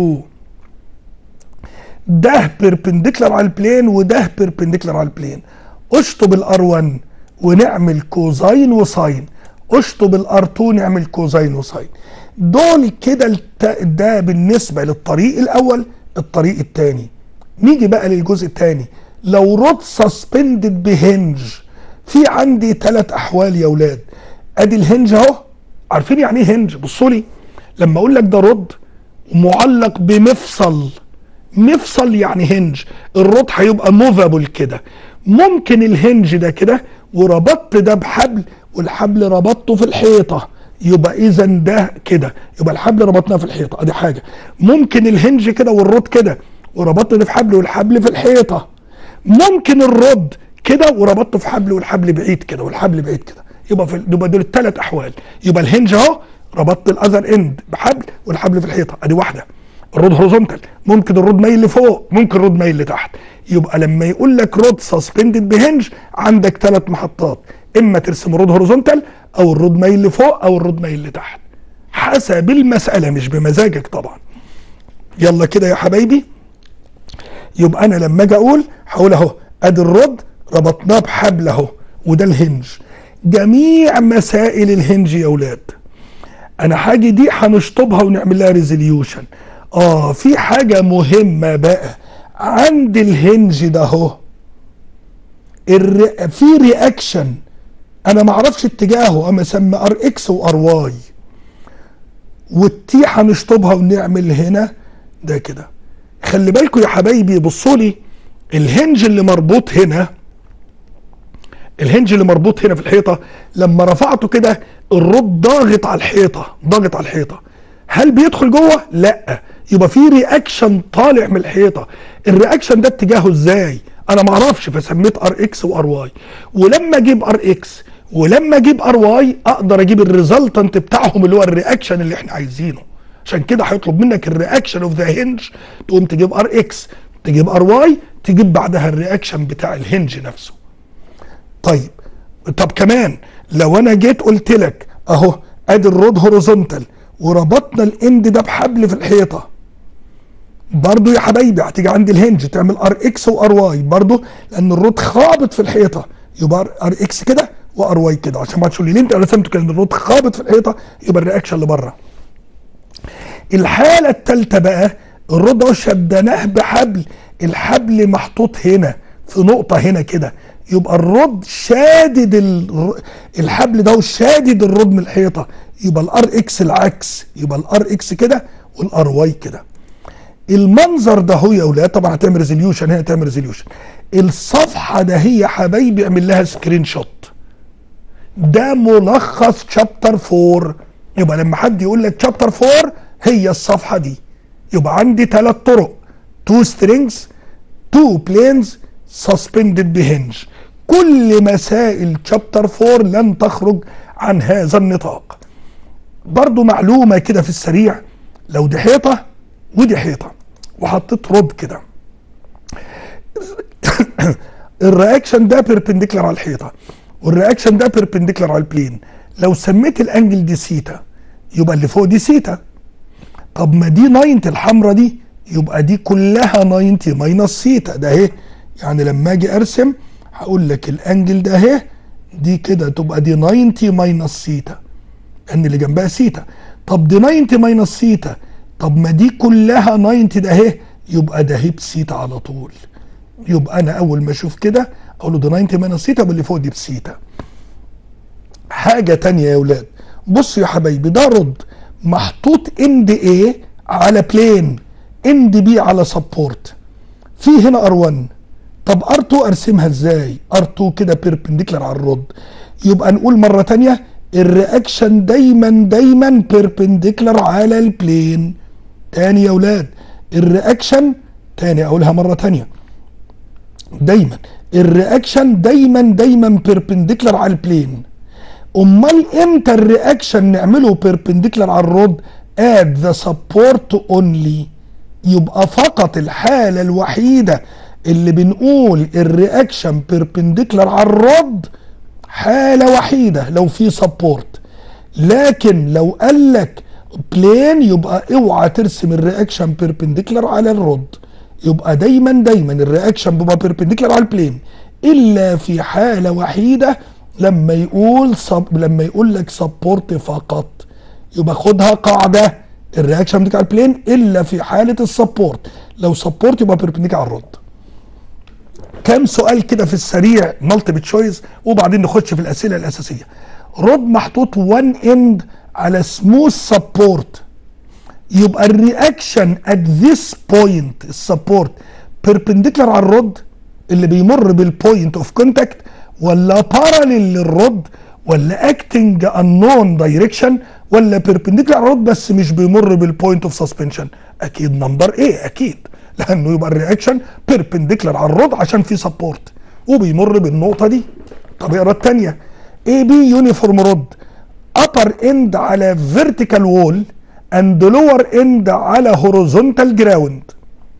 ده بيربنديكولار على البلين وده بيربنديكولار على البلين اشطب الار1 ونعمل كوزين وساين اشطب الار2 نعمل كوزين وساين دول كده الت- ده بالنسبه للطريق الاول الطريق الثاني نيجي بقى للجزء الثاني لو رود سسبندد بهنج في عندي ثلاث احوال يا اولاد ادي الهنج اهو عارفين يعني ايه هنج بصوا لي لما اقول لك ده رد معلق بمفصل مفصل يعني هنج الرد هيبقى موفابل كده ممكن الهنج ده كده وربطت ده بحبل والحبل ربطته في الحيطه يبقى اذا ده كده يبقى الحبل ربطناه في الحيطه ادي حاجه ممكن الهنج كده والرد كده وربطت ده في حبل والحبل في الحيطه ممكن الرد كده وربطته في حبل والحبل بعيد كده والحبل بعيد كده يبقى في يبقى دول الثلاث احوال يبقى الهنج اهو ربطت الاذر اند بحبل والحبل في الحيطه ادي واحده الرود هوريزونتال ممكن الرود مايل لفوق ممكن الرود مايل لتحت يبقى لما يقول لك رود سسبندد بهنج عندك ثلاث محطات اما ترسم الرود هوريزونتال او الرود مايل لفوق او الرود مايل لتحت حسب المساله مش بمزاجك طبعا يلا كده يا حبايبي يبقى انا لما اجي اقول هقول اهو ادي الرد ربطناه بحبل اهو وده الهنج جميع مسائل الهنج يا اولاد انا حاجه دي هنشطبها ونعمل لها ريزوليوشن اه في حاجه مهمه بقى عند الهنج ده اهو الر... في رياكشن انا ما اعرفش اتجاهه اما اسمي ار اكس وار واي والتي هنشطبها ونعمل هنا ده كده خلي بالكم يا حبايبي بصوا لي الهنج اللي مربوط هنا الهنج اللي مربوط هنا في الحيطه لما رفعته كده الرد ضاغط على الحيطه ضاغط على الحيطه هل بيدخل جوه لا يبقى في رياكشن طالع من الحيطه الرياكشن ده اتجاهه ازاي انا ما اعرفش فسميت ار اكس وار واي ولما اجيب ار اكس ولما اجيب ار واي اقدر اجيب الريزلتنت بتاعهم اللي هو الرياكشن اللي احنا عايزينه عشان كده هيطلب منك الرياكشن اوف ذا هنج تقوم تجيب ار اكس تجيب ار واي تجيب بعدها الرياكشن بتاع الهنج نفسه طيب طب كمان لو انا جيت قلت لك اهو ادي الرود هوريزونتال وربطنا الاند ده بحبل في الحيطه برضو يا حبايبي هتيجي عند الهنج تعمل ار اكس وار واي برضو لان الرود خابط في الحيطه يبقى ار اكس كده وار واي كده عشان ما تقول لي ليه انت رسمته كده الرود خابط في الحيطه يبقى الرياكشن اللي بره الحاله الثالثه بقى الرود اهو شدناه بحبل الحبل محطوط هنا في نقطه هنا كده يبقى الرد شادد ال- الحبل ده شادد الرد من الحيطه يبقى الار اكس العكس يبقى الار اكس كده والار واي كده المنظر ده هو يا اولاد طبعا هتعمل ريزوليوشن هنا تعمل ريزوليوشن الصفحه ده هي يا حبايبي اعمل لها سكرين شوت ده ملخص شابتر 4 يبقى لما حد يقول لك شابتر 4 هي الصفحه دي يبقى عندي ثلاث طرق تو سترينجز تو بلينز سسبندد بهنج كل مسائل شابتر 4 لن تخرج عن هذا النطاق برضو معلومة كده في السريع لو دي حيطة ودي حيطة وحطيت رود كده الرياكشن ده بيربنديكولار على الحيطة والرياكشن ده بيربنديكولار على البلين لو سميت الانجل دي سيتا يبقى اللي فوق دي سيتا طب ما دي 90 الحمراء دي يبقى دي كلها 90 ماينس سيتا ده اهي يعني لما اجي ارسم هقول لك الانجل ده اهي دي كده تبقى دي 90 ماينس سيتا لان اللي جنبها سيتا طب دي 90 ماينس سيتا طب ما دي كلها 90 ده اهي يبقى ده هي بسيتا على طول يبقى انا اول ما اشوف كده اقول له ده 90 ماينس سيتا واللي فوق دي بسيتا حاجه تانية يا اولاد بصوا يا حبايبي ده رد محطوط اند ايه على بلين اند بي على سبورت في هنا ار1 طب ار2 ارسمها ازاي ار2 كده بيربنديكولار على الرد يبقى نقول مره تانية الرياكشن دايما دايما بيربنديكولار على البلين تاني يا اولاد الرياكشن تاني اقولها مره تانية دايما الرياكشن دايما دايما بيربنديكولار على البلين امال امتى الرياكشن نعمله بيربنديكولار على الرود اد ذا سبورت اونلي يبقى فقط الحاله الوحيده اللي بنقول الرياكشن بيربنديكولار على الرود حاله وحيده لو في سبورت لكن لو قال لك بلين يبقى اوعى ترسم الرياكشن بيربنديكولار على الرود يبقى دايما دايما الرياكشن بيبقى بيربنديكولار على البلين الا في حاله وحيده لما يقول صب لما يقول لك سبورت فقط يبقى خدها قاعده الرياكشن بتاع البلين الا في حاله السبورت لو سبورت يبقى بيربنديكولار على الرد كام سؤال كده في السريع مالتيبل تشويس وبعدين نخش في الاسئله الاساسيه رد محطوط وان اند على سموث سبورت يبقى الرياكشن ات ذيس بوينت السبورت بيربنديكولار على الرد اللي بيمر بالبوينت اوف كونتاكت ولا باراليل للرد ولا اكتنج انون دايركشن ولا بيربنديكولار على الرد بس مش بيمر بالبوينت اوف سسبنشن اكيد نمبر ايه اكيد لانه يبقى الرياكشن بيربنديكولار على الرد عشان في سبورت وبيمر بالنقطه دي طب اقرا الثانيه اي بي يونيفورم رود upper end على vertical wall and lower end على horizontal ground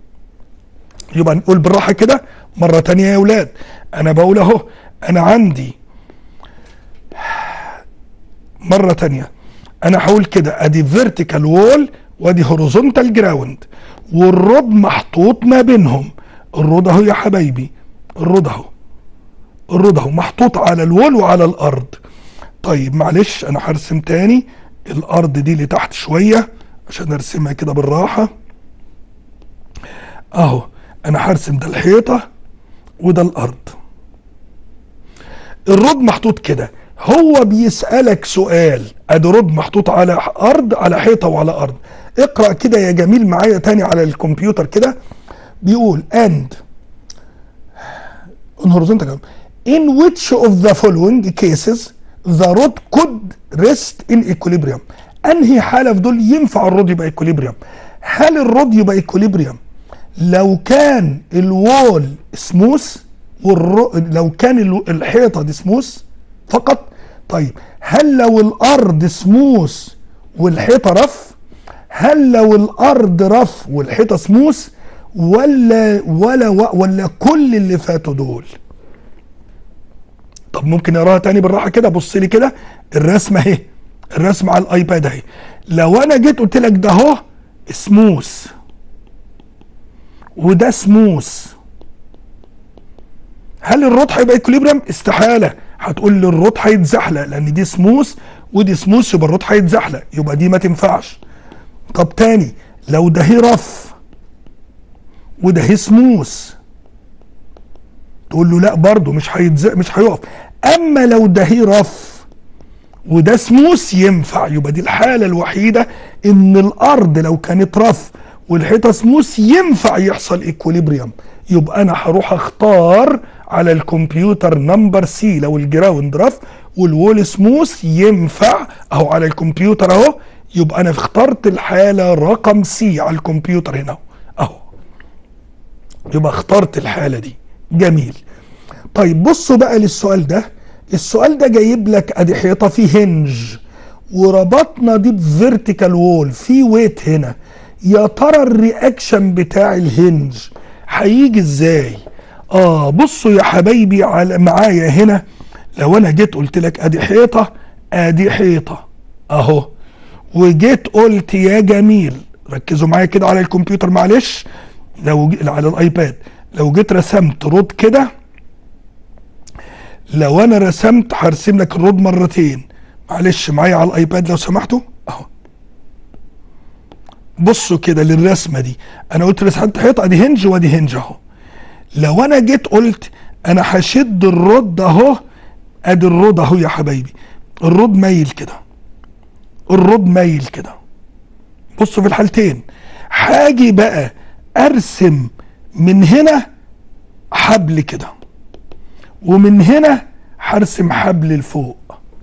يبقى نقول بالراحه كده مره تانية يا اولاد انا بقول اهو انا عندي مره تانية انا هقول كده ادي vertical wall وادي horizontal ground والرود محطوط ما بينهم الرود اهو يا حبايبي الرود اهو الرود اهو محطوط على الوول وعلى الارض طيب معلش انا هرسم تاني الارض دي لتحت شويه عشان ارسمها كده بالراحه اهو انا هرسم ده الحيطه وده الارض الرد محطوط كده هو بيسألك سؤال ادي رد محطوط على ارض على حيطة وعلى ارض اقرأ كده يا جميل معايا تاني على الكمبيوتر كده بيقول and on horizontal in which of the following cases the rod could rest in equilibrium انهي حالة في دول ينفع الرود يبقى equilibrium هل الرود يبقى equilibrium لو كان الوول سموث والر... لو كان ال- الحيطه دي سموث فقط طيب هل لو الارض سموث والحيطه رف هل لو الارض رف والحيطه سموث ولا ولا ولا كل اللي فاتوا دول طب ممكن نقراها تاني بالراحه كده بص لي كده الرسمه اهي الرسمه على الايباد اهي لو انا جيت قلت لك ده اهو سموث وده سموث هل الرد هيبقى اكوليبريم استحاله هتقول لي الرد هيتزحلق لان دي سموث ودي سموث يبقى الرد هيتزحلق يبقى دي ما تنفعش طب تاني لو ده هي رف وده هي سموث تقول له لا برضه مش هيتز مش هيقف اما لو ده هي رف وده سموث ينفع يبقى دي الحاله الوحيده ان الارض لو كانت رف والحيطه سموث ينفع يحصل ايكوليبريم يبقى انا هروح اختار على الكمبيوتر نمبر سي لو الجراوند رف والوول سموث ينفع اهو على الكمبيوتر اهو يبقى انا اخترت الحاله رقم سي على الكمبيوتر هنا اهو يبقى اخترت الحاله دي جميل طيب بصوا بقى للسؤال ده السؤال ده جايب لك ادي حيطه فيه هنج وربطنا دي بفيرتيكال وول في ويت هنا يا ترى الرياكشن بتاع الهنج هيجي ازاي اه بصوا يا حبايبي على معايا هنا لو انا جيت قلت لك ادي حيطه ادي حيطه اهو وجيت قلت يا جميل ركزوا معايا كده على الكمبيوتر معلش لو على الايباد لو جيت رسمت رود كده لو انا رسمت هرسم لك الرود مرتين معلش معايا على الايباد لو سمحتوا اهو بصوا كده للرسمه دي انا قلت رسمت حيطه ادي هنج وادي هنج اهو لو انا جيت قلت انا هشد الرد اهو ادي الرد اهو يا حبايبي الرد مايل كده الرد مايل كده بصوا في الحالتين هاجي بقى ارسم من هنا حبل كده ومن هنا هرسم حبل لفوق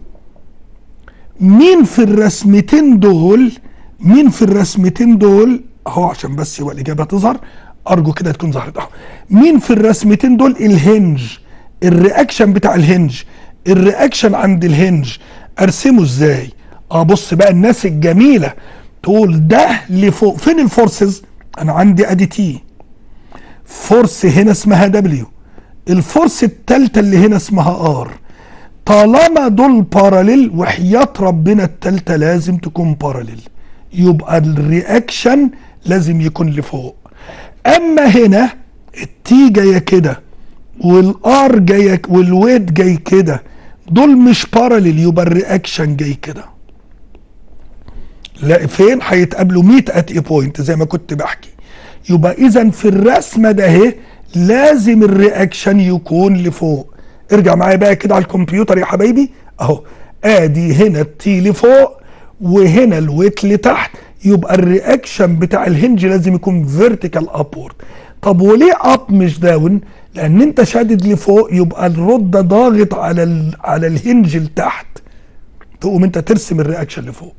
مين في الرسمتين دول مين في الرسمتين دول اهو عشان بس يبقى الاجابه تظهر ارجو كده تكون ظهرت اهو مين في الرسمتين دول الهنج الرياكشن بتاع الهنج الرياكشن عند الهنج ارسمه ازاي اه بص بقى الناس الجميله تقول ده لفوق فين الفورسز انا عندي ادي تي فورس هنا اسمها دبليو الفورس التالتة اللي هنا اسمها ار طالما دول باراليل وحياة ربنا التالتة لازم تكون باراليل يبقى الرياكشن لازم يكون لفوق اما هنا التي جايه كده والار جايه والويت جاي كده دول مش باراليل يبقى الرياكشن جاي كده لا فين هيتقابلوا 100 ات اي بوينت زي ما كنت بحكي يبقى اذا في الرسمه ده اهي لازم الرياكشن يكون لفوق ارجع معايا بقى كده على الكمبيوتر يا حبايبي اهو ادي هنا التي لفوق وهنا الويت لتحت يبقى الرياكشن بتاع الهنج لازم يكون فيرتيكال ابورد طب وليه اب مش داون لان انت شادد لفوق يبقى الرد ده ضاغط على ال على الهنج لتحت تقوم انت ترسم الرياكشن لفوق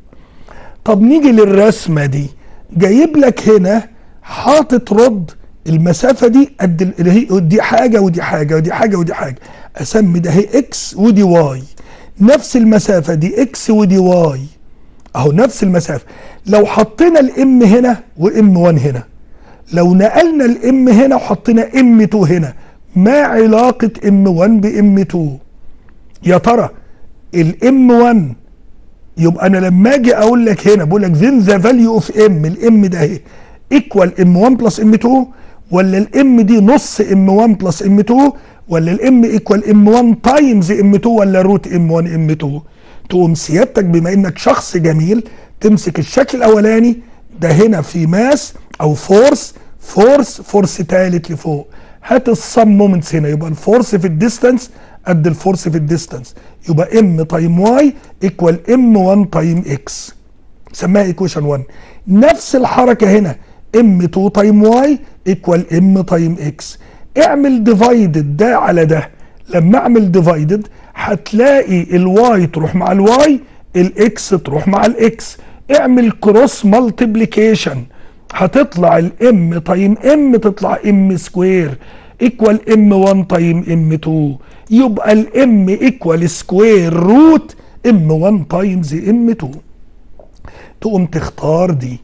طب نيجي للرسمه دي جايب لك هنا حاطط رد المسافه دي قد اللي هي دي حاجه ودي حاجه ودي حاجه ودي حاجه اسمي ده هي اكس ودي واي نفس المسافه دي اكس ودي واي اهو نفس المسافه لو حطينا الام هنا وام 1 هنا لو نقلنا الام هنا وحطينا ام 2 هنا ما علاقه ام 1 بام 2 يا ترى الام 1 يبقى انا لما اجي اقول لك هنا بقول لك then ذا فاليو اوف ام الام ده اهي ايكوال ام 1 بلس ام 2 ولا الام دي نص ام 1 بلس ام 2 ولا الام ايكوال ام 1 تايمز ام 2 ولا روت ام 1 ام 2 تقوم سيادتك بما انك شخص جميل تمسك الشكل الاولاني ده هنا في ماس او فورس فورس فورس ثالث لفوق هات الصم مومنتس هنا يبقى الفورس في الديستانس قد الفورس في الديستانس يبقى ام تايم واي ايكوال ام 1 تايم اكس سماها ايكويشن 1 نفس الحركه هنا ام 2 تايم واي ايكوال ام تايم اكس اعمل ديفايدد ده على ده لما اعمل ديفايدد هتلاقي الواي تروح مع الواي الاكس تروح مع الاكس اعمل كروس مالتيبليكيشن هتطلع الام تايم ام تطلع ام سكوير ايكوال ام 1 تايم ام 2 يبقى الام ايكوال سكوير روت ام 1 تايمز ام 2 تقوم تختار دي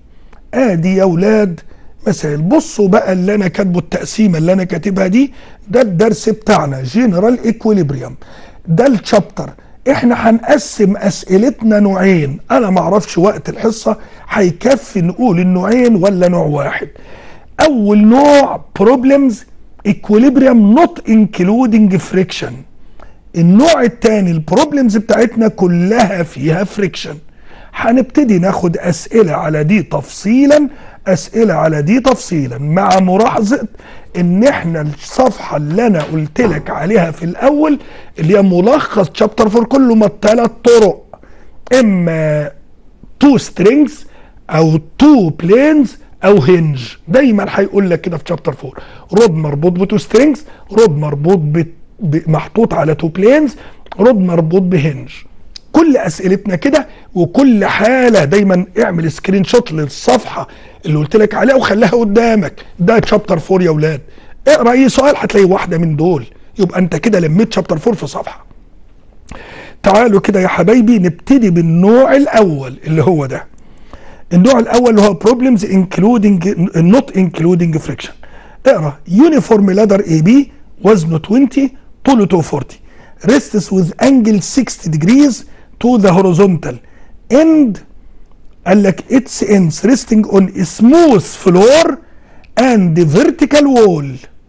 ادي يا ولاد مسائل بصوا بقى اللي انا كاتبه التقسيمه اللي انا كاتبها دي ده الدرس بتاعنا جنرال ايكويليبريم ده الشابتر احنا هنقسم اسئلتنا نوعين انا معرفش وقت الحصه هيكفي نقول النوعين ولا نوع واحد اول نوع problems equilibrium not including friction النوع الثاني البروبلمز بتاعتنا كلها فيها فريكشن هنبتدي ناخد اسئله على دي تفصيلا اسئله على دي تفصيلا مع ملاحظه ان احنا الصفحه اللي انا قلت لك عليها في الاول اللي هي ملخص شابتر 4 كله ما ثلاث طرق اما تو سترينجز او تو بلينز او هنج دايما هيقول لك كده في شابتر 4 رود مربوط بتو سترينجز رود مربوط ب... ب... محطوط على تو بلينز رود مربوط بهنج كل اسئلتنا كده وكل حاله دايما اعمل سكرين شوت للصفحه اللي قلت لك عليها وخليها قدامك ده شابتر 4 يا اولاد اقرا اي سؤال هتلاقي واحده من دول يبقى انت كده لميت شابتر 4 في صفحه تعالوا كده يا حبايبي نبتدي بالنوع الاول اللي هو ده النوع الاول اللي هو problems including not including friction اقرا uniform ladder AB وزنه 20 طوله 240 rests with angle 60 degrees to the horizontal end قال لك its ends resting on a smooth floor and vertical wall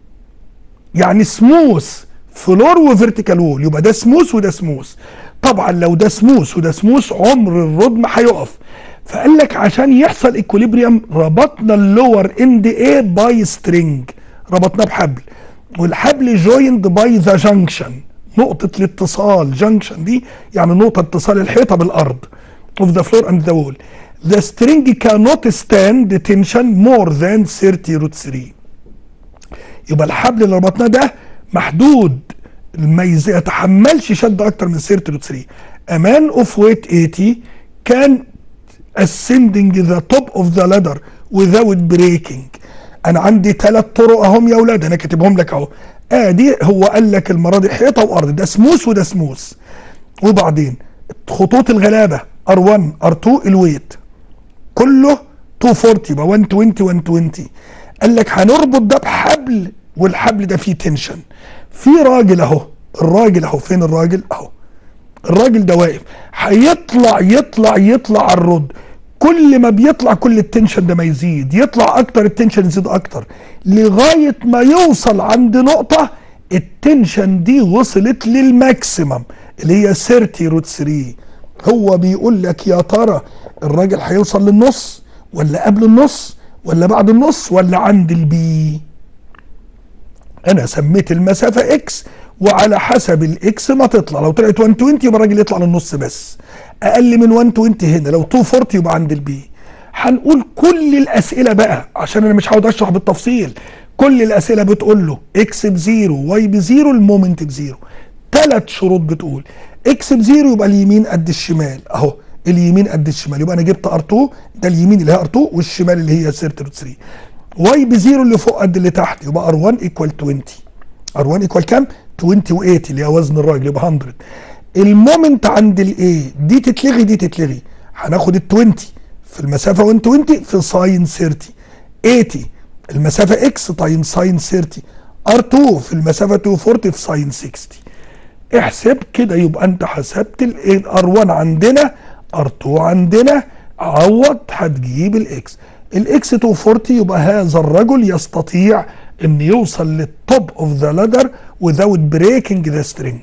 يعني سموث فلور وفيرتيكال وول يبقى ده سموث وده سموث طبعا لو ده سموث وده سموث عمر الرود ما هيقف فقال لك عشان يحصل ايكوليبريم ربطنا اللور اند ايه باي سترينج ربطناه بحبل والحبل جويند باي ذا جانكشن نقطة الاتصال جانكشن دي يعني نقطة اتصال الحيطة بالأرض of the floor and the wall the string cannot stand tension more than 30 root 3 يبقى الحبل اللي ربطناه ده محدود ما يتحملش شد اكتر من 30 روت 3 امان اوف ويت 80 كان ascending the top of the ladder without breaking انا عندي ثلاث طرق اهم يا اولاد انا كاتبهم لك اهو ادي هو قال لك المره دي حيطه وارض ده سموث وده سموث وبعدين خطوط الغلابه ار1 ار2 الويت كله 240 يبقى 120 120 قال لك هنربط ده بحبل والحبل ده فيه تنشن في راجل اهو الراجل اهو فين الراجل اهو الراجل ده واقف هيطلع يطلع يطلع على الرد كل ما بيطلع كل التنشن ده ما يزيد يطلع اكتر التنشن يزيد اكتر لغايه ما يوصل عند نقطه التنشن دي وصلت للماكسيمم اللي هي 30 روت 3 هو بيقول لك يا ترى الراجل هيوصل للنص ولا قبل النص ولا بعد النص ولا عند البي انا سميت المسافه اكس وعلى حسب الاكس ما تطلع لو طلعت 120 يبقى الراجل يطلع للنص بس اقل من 120 هنا لو 240 يبقى عند البي هنقول كل الاسئله بقى عشان انا مش هقعد اشرح بالتفصيل كل الاسئله بتقول له اكس بزيرو واي بزيرو المومنت بزيرو ثلاث شروط بتقول اكس بزيرو يبقى اليمين قد الشمال اهو اليمين قد الشمال يبقى انا جبت ار2 ده اليمين اللي هي ار2 والشمال اللي هي 3 واي بزيرو اللي فوق قد اللي تحت يبقى ار1 ايكوال 20 ار1 ايكوال كام 20 و80 اللي هي وزن الراجل يبقى 100 المومنت عند الاي دي تتلغي دي تتلغي هناخد ال 20 في المسافه 120 في ساين 30 80 المسافه اكس تايم ساين 30 ار2 في المسافه 240 في ساين 60 احسب كده يبقى انت حسبت الار1 عندنا ار2 عندنا عوض هتجيب الاكس الاكس 240 يبقى هذا الرجل يستطيع ان يوصل للتوب اوف ذا لادر without breaking the string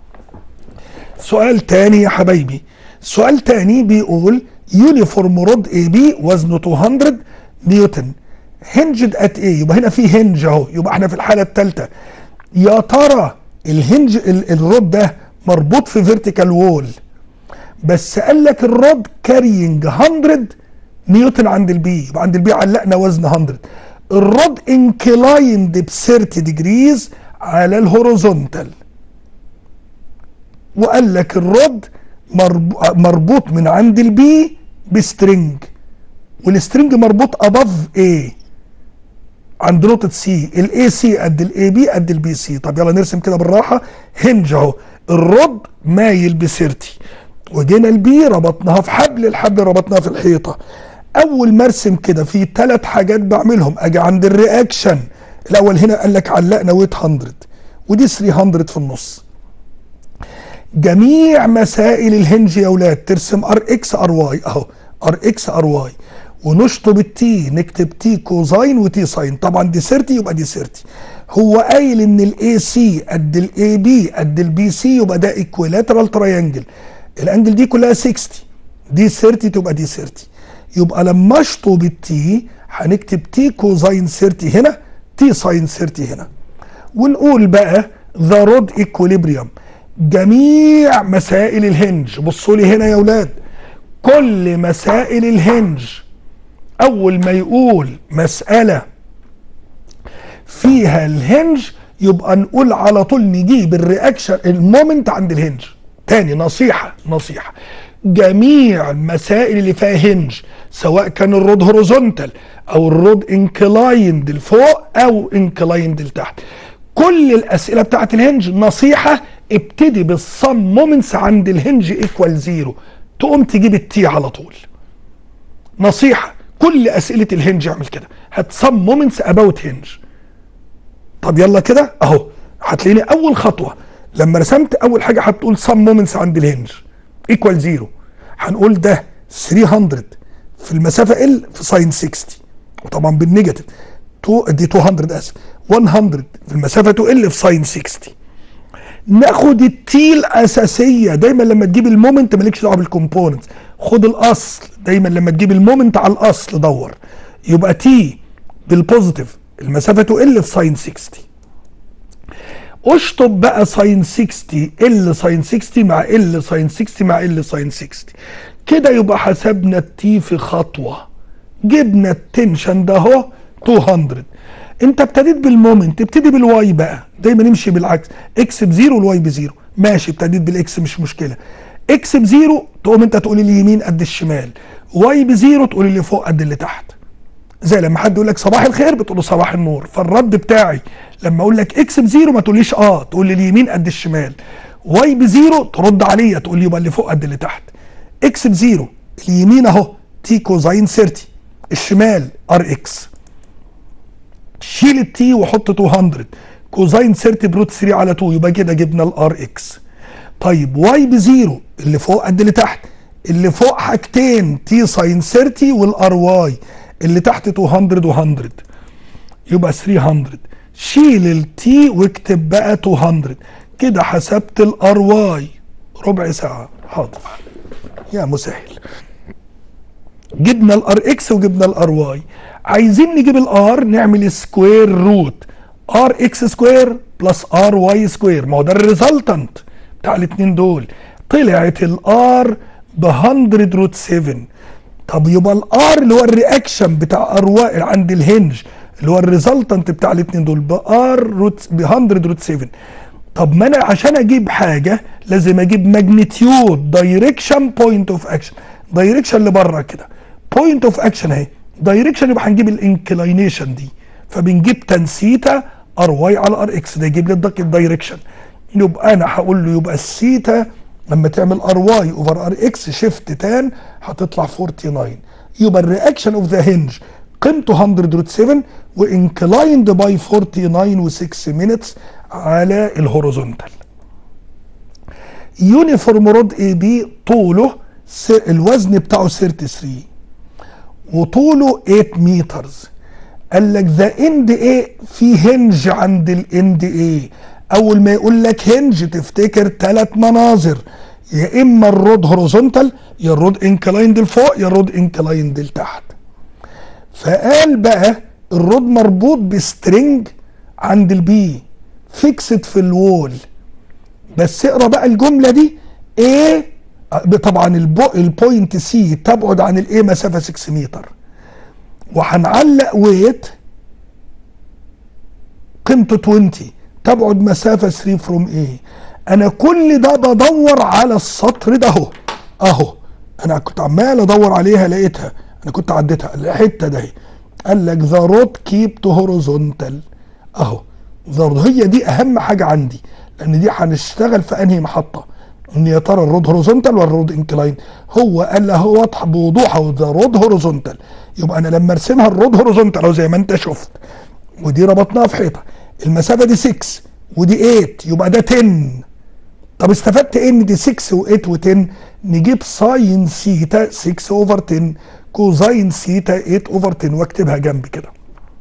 سؤال تاني يا حبايبي سؤال تاني بيقول يونيفورم رود اي بي وزنه 200 نيوتن هنجد ات ايه يبقى هنا في هنج اهو يبقى احنا في الحاله الثالثه يا ترى الهنج الرود ده مربوط في فيرتيكال وول بس قال لك الرود كارينج 100 نيوتن عند البي يبقى عند البي علقنا وزن 100 الرود انكلايند ب 30 ديجريز على الهوريزونتال وقال لك الرود مربوط من عند البي بسترنج والسترنج مربوط اباف ايه عند نقطة سي الاي سي قد الاي بي قد البي سي طب يلا نرسم كده بالراحة هنج اهو الرد مايل بسيرتي وجينا البي ربطناها في حبل الحبل ربطناها في الحيطة اول ما ارسم كده في ثلاث حاجات بعملهم اجي عند الرياكشن الاول هنا قال لك علقنا ويت 100 ودي 300 في النص جميع مسائل الهنج يا اولاد ترسم ار اكس ار واي اهو ار اكس ار واي ونشطب التي نكتب تي كوزاين وتي ساين طبعا دي 30 يبقى دي 30 هو قايل ان الاي سي قد الاي بي قد البي سي يبقى ده ايكويلاترال تراينجل الانجل دي كلها 60 دي 30 تبقى دي 30 يبقى لما اشطب التي هنكتب تي كوزاين 30 هنا تي ساين 30 هنا ونقول بقى ذا رود ايكوليبريم جميع مسائل الهنج بصوا لي هنا يا اولاد كل مسائل الهنج اول ما يقول مساله فيها الهنج يبقى نقول على طول نجيب الرياكشن المومنت عند الهنج تاني نصيحه نصيحه جميع المسائل اللي فيها هنج سواء كان الرود هوريزونتال او الرود انكلايند لفوق او انكلايند لتحت كل الاسئله بتاعت الهنج نصيحه ابتدي بالصم مومنتس عند الهنج ايكوال زيرو تقوم تجيب التي على طول نصيحه كل اسئله الهنج اعمل كده هات صم مومنتس اباوت هنج طب يلا كده اهو هتلاقيني اول خطوه لما رسمت اول حاجه هتقول صم مومنتس عند الهنج ايكوال زيرو هنقول ده 300 في المسافه ال في ساين 60 وطبعا بالنيجاتيف دي 200 اسف 100 في المسافه ال في ساين 60 ناخد التي الاساسيه دايما لما تجيب المومنت مالكش دعوه بالكومبوننتس خد الاصل دايما لما تجيب المومنت على الاصل دور يبقى تي بالبوزيتيف المسافه ال في ساين 60 اشطب بقى ساين 60 ال ساين 60 مع ال ساين 60 مع ال ساين 60 كده يبقى حسبنا التي في خطوه جبنا التنشن ده اهو 200 انت ابتديت بالمومنت ابتدي بالواي بقى دايما نمشي بالعكس اكس بزيرو والواي بزيرو ماشي ابتديت بالاكس مش مشكله اكس بزيرو تقوم انت تقول اليمين قد الشمال واي بزيرو تقول اللي فوق قد اللي تحت زي لما حد يقول لك صباح الخير بتقول له صباح النور فالرد بتاعي لما اقول لك اكس بزيرو ما تقوليش اه تقول لي اليمين قد الشمال واي بزيرو ترد عليا تقول لي يبقى اللي فوق قد اللي تحت اكس بزيرو اليمين اهو تي كوزاين 30 الشمال ار اكس شيل التي وحط 200 كوزاين 30 بروت 3 على 2 يبقى كده جبنا الار اكس طيب واي بزيرو اللي فوق قد اللي تحت اللي فوق حاجتين تي ساين 30 والار واي اللي تحت 200 و100 يبقى 300 شيل التي واكتب بقى 200 كده حسبت الار واي ربع ساعة حاضر يا مسهل جبنا الار اكس وجبنا الار واي عايزين نجيب الار نعمل سكوير روت ار اكس سكوير بلس ار واي سكوير ما هو ده الريزلتنت بتاع الاثنين دول طلعت الار ب 100 روت 7 طب يبقى الار اللي هو الرياكشن بتاع ار واي عند الهنج اللي هو الريزلتنت بتاع الاثنين دول بار روت ب 100 روت 7 طب ما انا عشان اجيب حاجه لازم اجيب ماجنتيود دايركشن بوينت اوف اكشن دايركشن اللي بره كده بوينت اوف اكشن اهي دايركشن يبقى هنجيب الانكلاينيشن دي فبنجيب تان سيتا ار واي على ار اكس ده يجيب لي الدايركشن يبقى انا هقول له يبقى السيتا لما تعمل ار واي اوفر ار اكس شيفت تان هتطلع 49 يبقى الرياكشن اوف ذا هنج قيمته 100 روت 7 وانكلايند باي 49 و6 مينتس على الهوريزونتال يونيفورم رود اي بي طوله الوزن بتاعه 33 وطوله 8 مترز قال لك ذا اند ايه في هنج عند الاند ايه اول ما يقول لك هنج تفتكر ثلاث مناظر يا اما الرود هوريزونتال يا الرود انكلايند لفوق يا الرود انكلايند لتحت فقال بقى الرود مربوط بسترنج عند البي فيكسد في الوول بس اقرا بقى الجمله دي ايه طبعا البوينت سي تبعد عن الايه مسافه 6 متر وهنعلق ويت قيمته 20 تبعد مسافه 3 فروم ايه انا كل ده بدور على السطر ده اهو اهو انا كنت عمال ادور عليها لقيتها انا كنت عديتها الحته ده قال لك ذا رود كيب تو هوريزونتال اهو ذا هي دي اهم حاجه عندي لان دي هنشتغل في انهي محطه ان يا ترى الرود هوريزونتال ولا الرود انكلاين هو قال لها واضحه بوضوح اهو ده رود هوريزونتال يبقى انا لما ارسمها الرود هوريزونتال اهو زي ما انت شفت ودي ربطناها في حيطه المسافه دي 6 ودي 8 يبقى ده 10 طب استفدت ايه ان دي 6 و8 و10 نجيب ساين سيتا 6 اوفر 10 كوزاين سيتا 8 اوفر 10 واكتبها جنب كده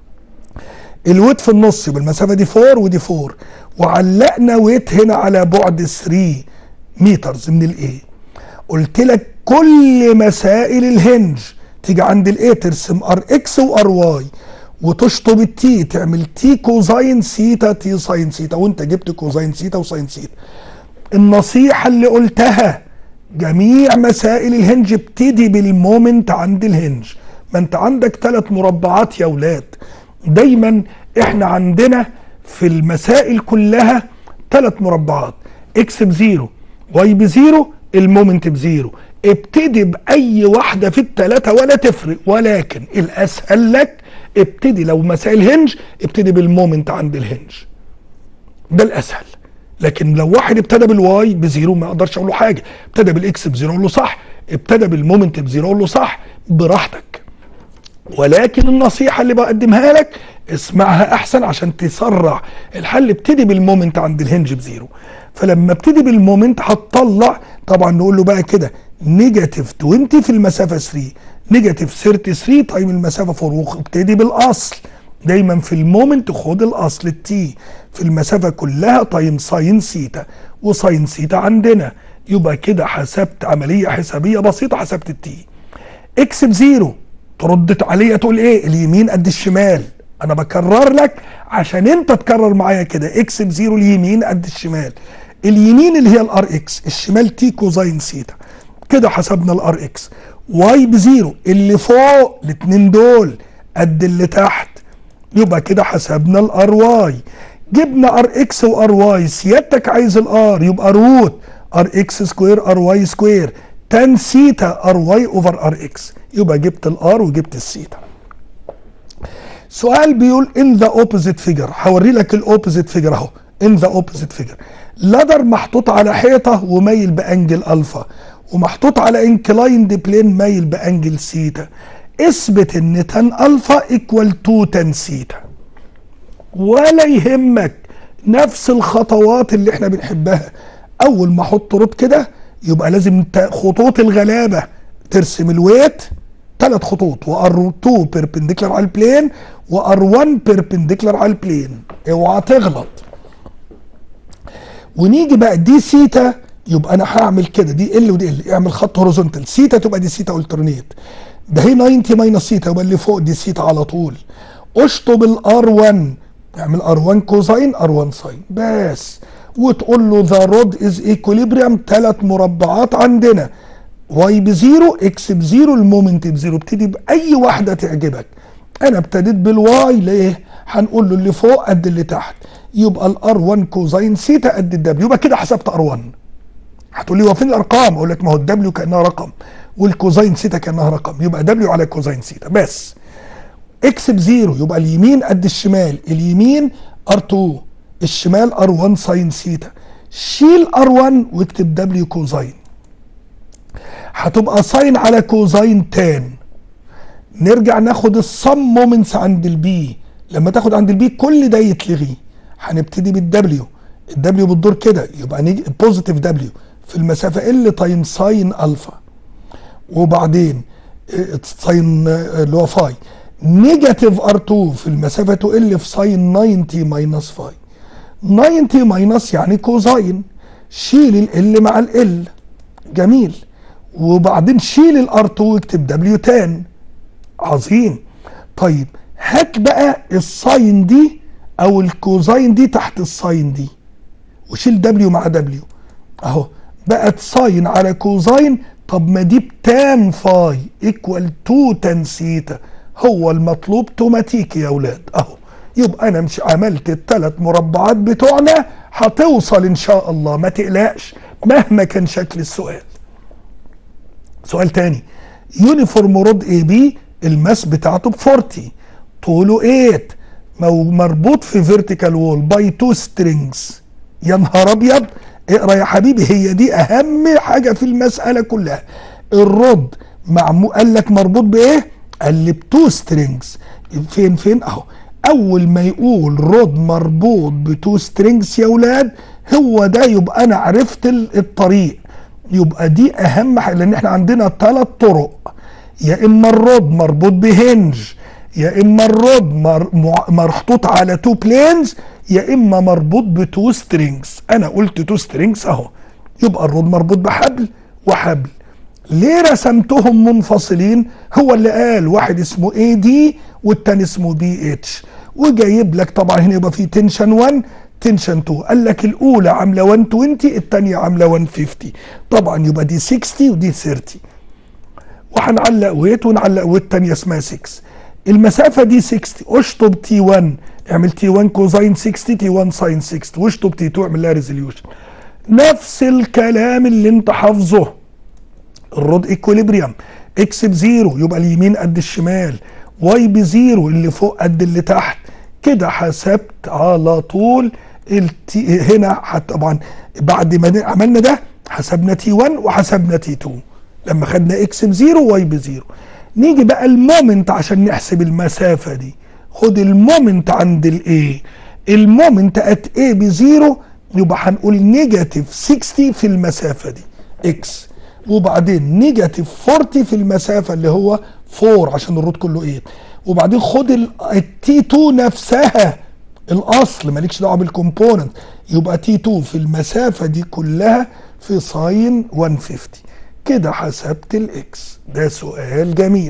الويت في النص يبقى المسافه دي 4 ودي 4 وعلقنا ويت هنا على بعد 3 مترز من الايه قلت لك كل مسائل الهنج تيجي عند الايه ترسم ار اكس وار واي وتشطب التي تعمل تي كوزاين سيتا تي ساين سيتا وانت جبت كوزاين سيتا وساين سيتا النصيحة اللي قلتها جميع مسائل الهنج ابتدي بالمومنت عند الهنج ما انت عندك ثلاث مربعات يا ولاد دايما احنا عندنا في المسائل كلها ثلاث مربعات اكس بزيرو واي بزيرو المومنت بزيرو ابتدي باي واحده في الثلاثه ولا تفرق ولكن الاسهل لك ابتدي لو مسائل هنج ابتدي بالمومنت عند الهنج ده الاسهل لكن لو واحد ابتدى بالواي بزيرو ما اقدرش اقول له حاجه ابتدى بالاكس بزيرو اقول له صح ابتدى بالمومنت بزيرو اقول له صح براحتك ولكن النصيحه اللي بقدمها لك اسمعها احسن عشان تسرع الحل ابتدي بالمومنت عند الهنج بزيرو فلما ابتدي بالمومنت هتطلع طبعا نقول له بقى كده نيجاتيف 20 في المسافه 3 نيجاتيف 33 تايم المسافه 4 وابتدي بالاصل دايما في المومنت خد الاصل التي في المسافه كلها تايم ساين سيتا وساين سيتا عندنا يبقى كده حسبت عمليه حسابيه بسيطه حسبت التي اكس بزيرو تردت عليا تقول ايه اليمين قد الشمال انا بكرر لك عشان انت تكرر معايا كده اكس بزيرو اليمين قد الشمال اليمين اللي هي الار اكس الشمال تي كوزاين سيتا كده حسبنا الار اكس واي بزيرو اللي فوق الاتنين دول قد اللي تحت يبقى كده حسبنا الار واي جبنا ار اكس وار واي سيادتك عايز الار يبقى روت ار اكس سكوير ار واي سكوير تان سيتا ار واي اوفر ار اكس يبقى جبت الار وجبت السيتا سؤال بيقول ان ذا اوبوزيت فيجر هوري لك الاوبوزيت فيجر اهو ان ذا اوبوزيت فيجر لادر محطوط على حيطه ومايل بانجل الفا ومحطوط على انكلايند بلين مايل بانجل سيتا اثبت ان تان الفا ايكوال تو تان سيتا ولا يهمك نفس الخطوات اللي احنا بنحبها اول ما احط روت كده يبقى لازم خطوط الغلابه ترسم الويت ثلاث خطوط وار 2 بيربنديكولار على البلين وار 1 بيربنديكولار على البلين اوعى تغلط ونيجي بقى دي سيتا يبقى انا هعمل كده دي ال ودي ال اعمل خط هوريزونتال سيتا تبقى دي سيتا الترنيت ده هي 90 ماينس سيتا يبقى اللي فوق دي سيتا على طول اشطب الار 1 اعمل ار 1 كوزاين ار 1 ساين بس وتقول له ذا رود از ايكوليبريم ثلاث مربعات عندنا واي بزيرو اكس بزيرو المومنت بزيرو ابتدي باي واحده تعجبك انا ابتديت بالواي ليه هنقول له اللي فوق قد اللي تحت يبقى الار 1 كوزاين سيتا قد الدبليو يبقى كده حسبت ار 1 هتقول لي هو فين الارقام اقول لك ما هو الدبليو كانها رقم والكوزاين سيتا كانها رقم يبقى دبليو على كوزاين سيتا بس اكس بزيرو يبقى اليمين قد الشمال اليمين ار 2 الشمال ار 1 ساين سيتا شيل ار 1 واكتب دبليو كوزاين هتبقى ساين على كوزاين تان نرجع ناخد الصم مومنتس عند البي لما تاخد عند البي كل ده يتلغي هنبتدي بالدبليو الدبليو بتدور كده يبقى نيجي بوزيتيف دبليو في المسافه ال تايم ساين الفا وبعدين ساين اللي هو فاي نيجاتيف ار 2 في المسافه ال في ساين 90 ماينس فاي 90 ماينس يعني كوزاين شيل ال مع ال جميل وبعدين شيل الار 2 واكتب دبليو تان عظيم طيب هات بقى الساين دي او الكوزاين دي تحت الساين دي وشيل دبليو مع دبليو اهو بقت ساين على كوزاين طب ما دي بتان فاي ايكوال 2 تان سيتا هو المطلوب توماتيكي يا اولاد اهو يبقى انا مش عملت الثلاث مربعات بتوعنا هتوصل ان شاء الله ما تقلقش مهما كان شكل السؤال سؤال تاني يونيفورم رود اي بي الماس بتاعته ب 40 طوله 8 مربوط في فيرتيكال وول باي تو سترينجز يا نهار ابيض اقرا يا حبيبي هي دي اهم حاجه في المساله كلها الرد معمو قال لك مربوط بايه قال لي بتو سترينجز فين فين اهو اول ما يقول رود مربوط بتو سترينجز يا ولاد هو ده يبقى انا عرفت الطريق يبقى دي اهم حاجه لان احنا عندنا ثلاث طرق يا اما الرود مربوط بهنج يا اما الرود مر... مربوط على تو بلينز يا اما مربوط بتو سترينجز انا قلت تو سترينجز اهو يبقى الرود مربوط بحبل وحبل ليه رسمتهم منفصلين هو اللي قال واحد اسمه اي دي والتاني اسمه بي اتش وجايب لك طبعا هنا يبقى في تنشن 1 تنشن 2 قال لك الاولى عامله 120 الثانيه عامله 150 طبعا يبقى دي 60 ودي 30 وهنعلق ويت ونعلق ويت ثانيه اسمها 6 المسافه دي 60 اشطب تي 1 اعمل تي 1 كوزاين 60 تي 1 ساين 60 واشطب تي 2 اعمل لها ريزوليوشن نفس الكلام اللي انت حافظه الرود ايكوليبريم اكس بزيرو يبقى اليمين قد الشمال واي بزيرو اللي فوق قد اللي تحت كده حسبت على طول التي هنا طبعا بعد ما عملنا ده حسبنا تي 1 وحسبنا تي 2 لما خدنا اكس بزيرو واي بزيرو نيجي بقى المومنت عشان نحسب المسافه دي خد المومنت عند الاي المومنت ات اي بزيرو يبقى هنقول نيجاتيف 60 في المسافه دي اكس وبعدين نيجاتيف 40 في المسافه اللي هو 4 عشان الروت كله 8 وبعدين خد التي 2 نفسها الاصل مالكش دعوه بالكومبوننت يبقى تي 2 في المسافه دي كلها في ساين 150 كده حسبت الاكس ده سؤال جميل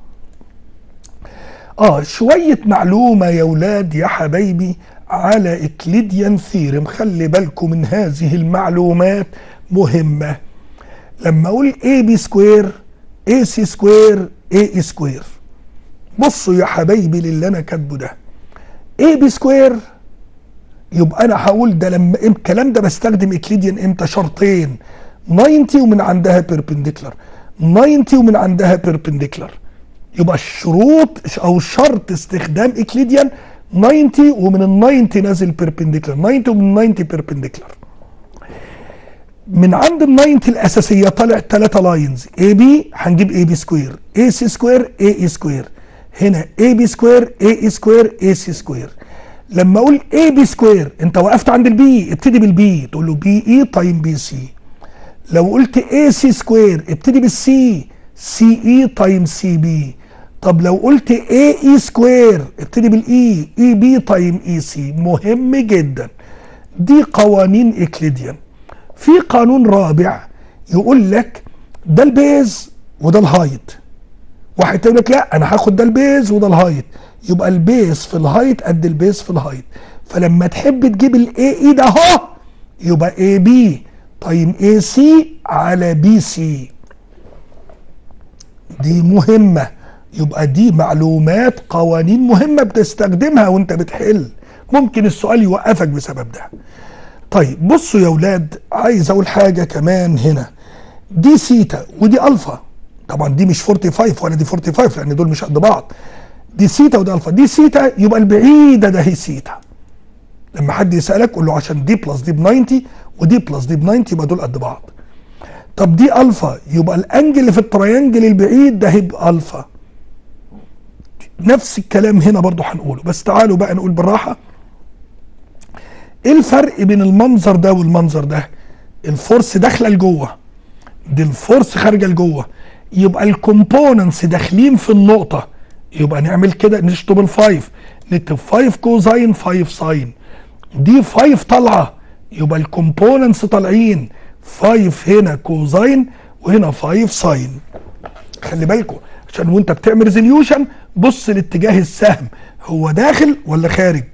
اه شويه معلومه يا ولاد يا حبايبي على اكليديان ثيرم خلي بالكم من هذه المعلومات مهمه لما اقول اي بي سكوير اي سي سكوير اي اي سكوير بصوا يا حبايبي للي انا كاتبه ده اي بي سكوير يبقى انا هقول ده لما الكلام ده بستخدم اكليديان امتى شرطين 90 ومن عندها بيربنديكولار 90 ومن عندها بيربنديكولار يبقى الشروط او شرط استخدام اكليديان 90 ومن ال 90 نازل بيربنديكولار 90 ومن 90 بيربنديكولار من عند ال 90 الاساسيه طلع ثلاثه لاينز اي بي هنجيب اي بي سكوير اي سي سكوير اي اي سكوير هنا اي بي سكوير اي اي سكوير اي سي سكوير لما اقول اي بي سكوير انت وقفت عند البي ابتدي بالبي تقول له بي اي تايم بي سي لو قلت اي سي سكوير ابتدي بالسي سي اي تايم سي بي طب لو قلت اي اي سكوير ابتدي بالاي اي بي تايم اي سي مهم جدا دي قوانين اكليديان في قانون رابع يقول لك ده البيز وده الهايت واحد تقول لك لا انا هاخد ده البيز وده الهايت يبقى البيز في الهايت قد البيز في الهايت فلما تحب تجيب الاي اي ده اهو يبقى اي بي تايم اي سي على بي سي دي مهمة يبقى دي معلومات قوانين مهمة بتستخدمها وانت بتحل ممكن السؤال يوقفك بسبب ده طيب بصوا يا ولاد عايز اقول حاجة كمان هنا دي سيتا ودي الفا طبعا دي مش 45 ولا دي 45 لان دول مش قد بعض دي سيتا ودي الفا دي سيتا يبقى البعيده ده هي سيتا لما حد يسالك قول له عشان دي بلس دي ب 90 ودي بلس دي ب 90 يبقى دول قد بعض طب دي الفا يبقى الانجل اللي في التريانجل البعيد ده هيبقى الفا نفس الكلام هنا برضو هنقوله بس تعالوا بقى نقول بالراحه ايه الفرق بين المنظر ده والمنظر ده الفورس داخله لجوه دي الفورس خارجه لجوه يبقى الكومبوننتس داخلين في النقطه يبقى نعمل كده نشطب الفايف نكتب 5 كوزاين 5 ساين دي 5 طالعه يبقى الكومبوننتس طالعين 5 هنا كوزاين وهنا 5 ساين خلي بالكم عشان وانت بتعمل ريزوليوشن بص لاتجاه السهم هو داخل ولا خارج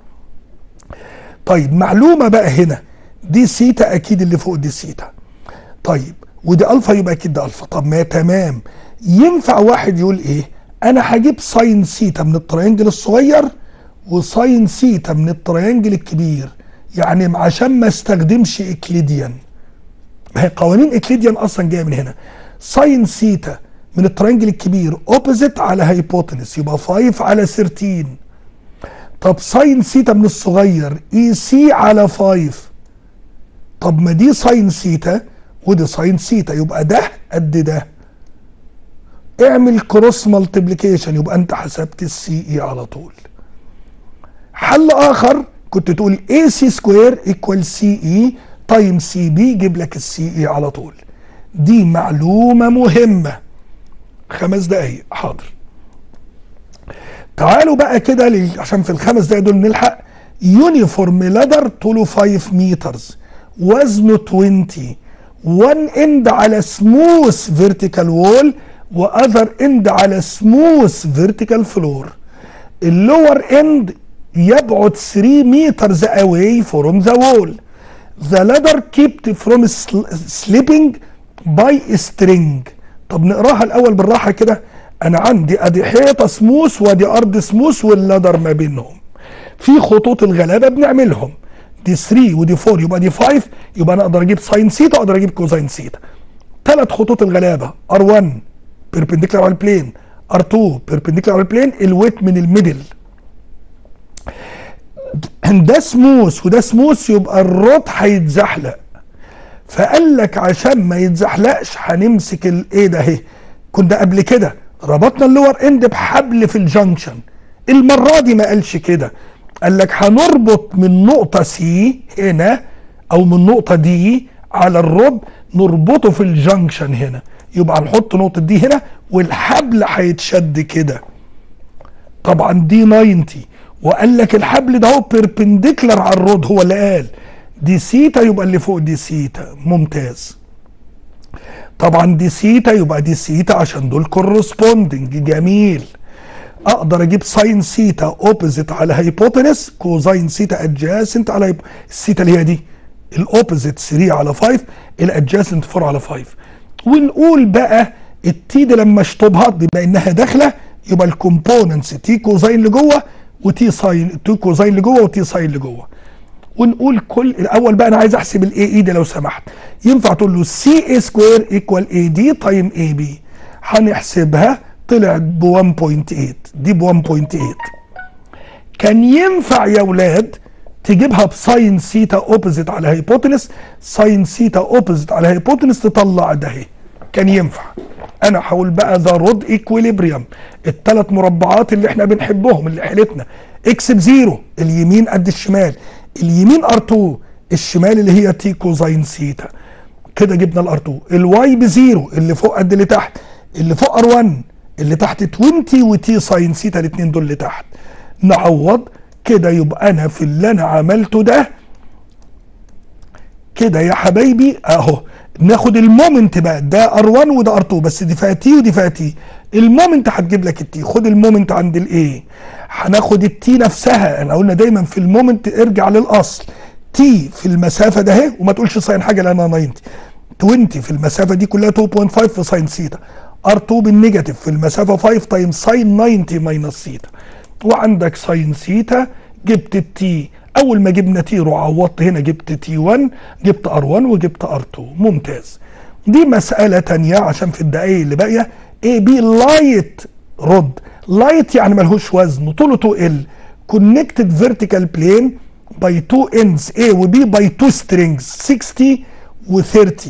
طيب معلومه بقى هنا دي سيتا اكيد اللي فوق دي سيتا طيب ودي الفا يبقى اكيد ده الفا طب ما تمام ينفع واحد يقول ايه انا هجيب ساين سيتا من الترينجل الصغير وساين سيتا من الترينجل الكبير يعني عشان ما استخدمش اكليديان ما هي قوانين اكليديان اصلا جايه من هنا ساين سيتا من الترينجل الكبير اوبوزيت على هايبوتنس يبقى 5 على 13 طب ساين سيتا من الصغير اي سي على 5 طب ما دي ساين سيتا ودي ساين سيتا يبقى ده قد ده اعمل كروس مالتيبليكيشن يبقى انت حسبت السي اي على طول حل اخر كنت تقول اي سي سكوير ايكوال سي اي تايم سي بي يجيب لك السي اي على طول دي معلومه مهمه خمس دقايق حاضر تعالوا بقى كده لل- عشان في الخمس دقايق دول نلحق يونيفورم لادر طوله 5 مترز وزنه 20 وان اند على سموث فيرتيكال وول واذر اند على سموث فيرتيكال فلور اللور اند يبعد 3 مترز away from the wall the ladder kept from sl- slipping by a string طب نقراها الاول بالراحه كده انا عندي ادي حيطه سموث وادي ارض سموث واللادر ما بينهم في خطوط الغلابه بنعملهم دي 3 ودي 4 يبقى دي 5 يبقى انا اقدر اجيب ساين سيتا واقدر اجيب كوزاين سيتا ثلاث خطوط الغلابه ار1 بيربنديكولار على البلين ار2 بيربنديكولار على البلين الويت من الميدل ده سموث وده سموث يبقى الرد هيتزحلق فقال لك عشان ما يتزحلقش هنمسك الايه ده اهي كنا قبل كده ربطنا اللور اند بحبل في الجنكشن المره دي ما قالش كده قال لك هنربط من نقطه سي هنا او من نقطه دي على الرد نربطه في الجنكشن هنا يبقى هنحط نقطه دي هنا والحبل هيتشد كده طبعا دي 90 وقال لك الحبل ده هو بيربنديكولار على الرود هو اللي قال دي سيتا يبقى اللي فوق دي سيتا ممتاز طبعا دي سيتا يبقى دي سيتا عشان دول كورسبوندنج جميل اقدر اجيب ساين سيتا اوبوزيت على هايبوتنس كوزاين سيتا ادجاسنت على هيب... السيتا اللي هي دي الاوبوزيت 3 على 5 الادجاسنت 4 على 5 ونقول بقى التي دي لما اشطبها بما انها داخله يبقى الكومبوننتس تي كوزاين لجوه وتي ساين تي كوزاين لجوه وتي ساين لجوه ونقول كل الاول بقى انا عايز احسب الاي اي ده لو سمحت ينفع تقول له سي اي سكوير ايكوال اي دي تايم اي بي هنحسبها طلعت ب 1.8 دي ب 1.8 كان ينفع يا ولاد تجيبها بساين سيتا اوبوزيت على هيبوتنس ساين سيتا اوبوزيت على هيبوتنس تطلع ده اهي كان ينفع انا هقول بقى ذا رود ايكويليبريم الثلاث مربعات اللي احنا بنحبهم اللي حيلتنا اكس بزيرو اليمين قد الشمال اليمين ار 2 الشمال اللي هي تي كوزاين سيتا كده جبنا الار 2 الواي بزيرو اللي فوق قد اللي تحت اللي فوق ار 1 اللي تحت 20 وتي ساين سيتا الاثنين دول اللي تحت نعوض كده يبقى انا في اللي انا عملته ده كده يا حبايبي اهو ناخد المومنت بقى ده ار1 وده ار2 بس دي فيها تي ودي فيها تي المومنت هتجيب لك التي خد المومنت عند الايه هناخد التي نفسها انا قلنا دايما في المومنت ارجع للاصل تي في المسافه ده اهي وما تقولش ساين حاجه لانها 90 20 في المسافه دي كلها 2.5 في ساين سيتا ار2 بالنيجاتيف في المسافه 5 تايم ساين 90 ماينس سيتا وعندك ساين سيتا جبت التي اول ما جبنا تي روح عوضت هنا جبت تي 1 جبت ار 1 وجبت ار 2 ممتاز دي مسألة تانية عشان في الدقايق اللي باقية اي بي لايت رد لايت يعني ملهوش وزن طوله 2 ال كونكتد فيرتيكال بلين باي 2 ends A و B باي 2 strings 60 و 30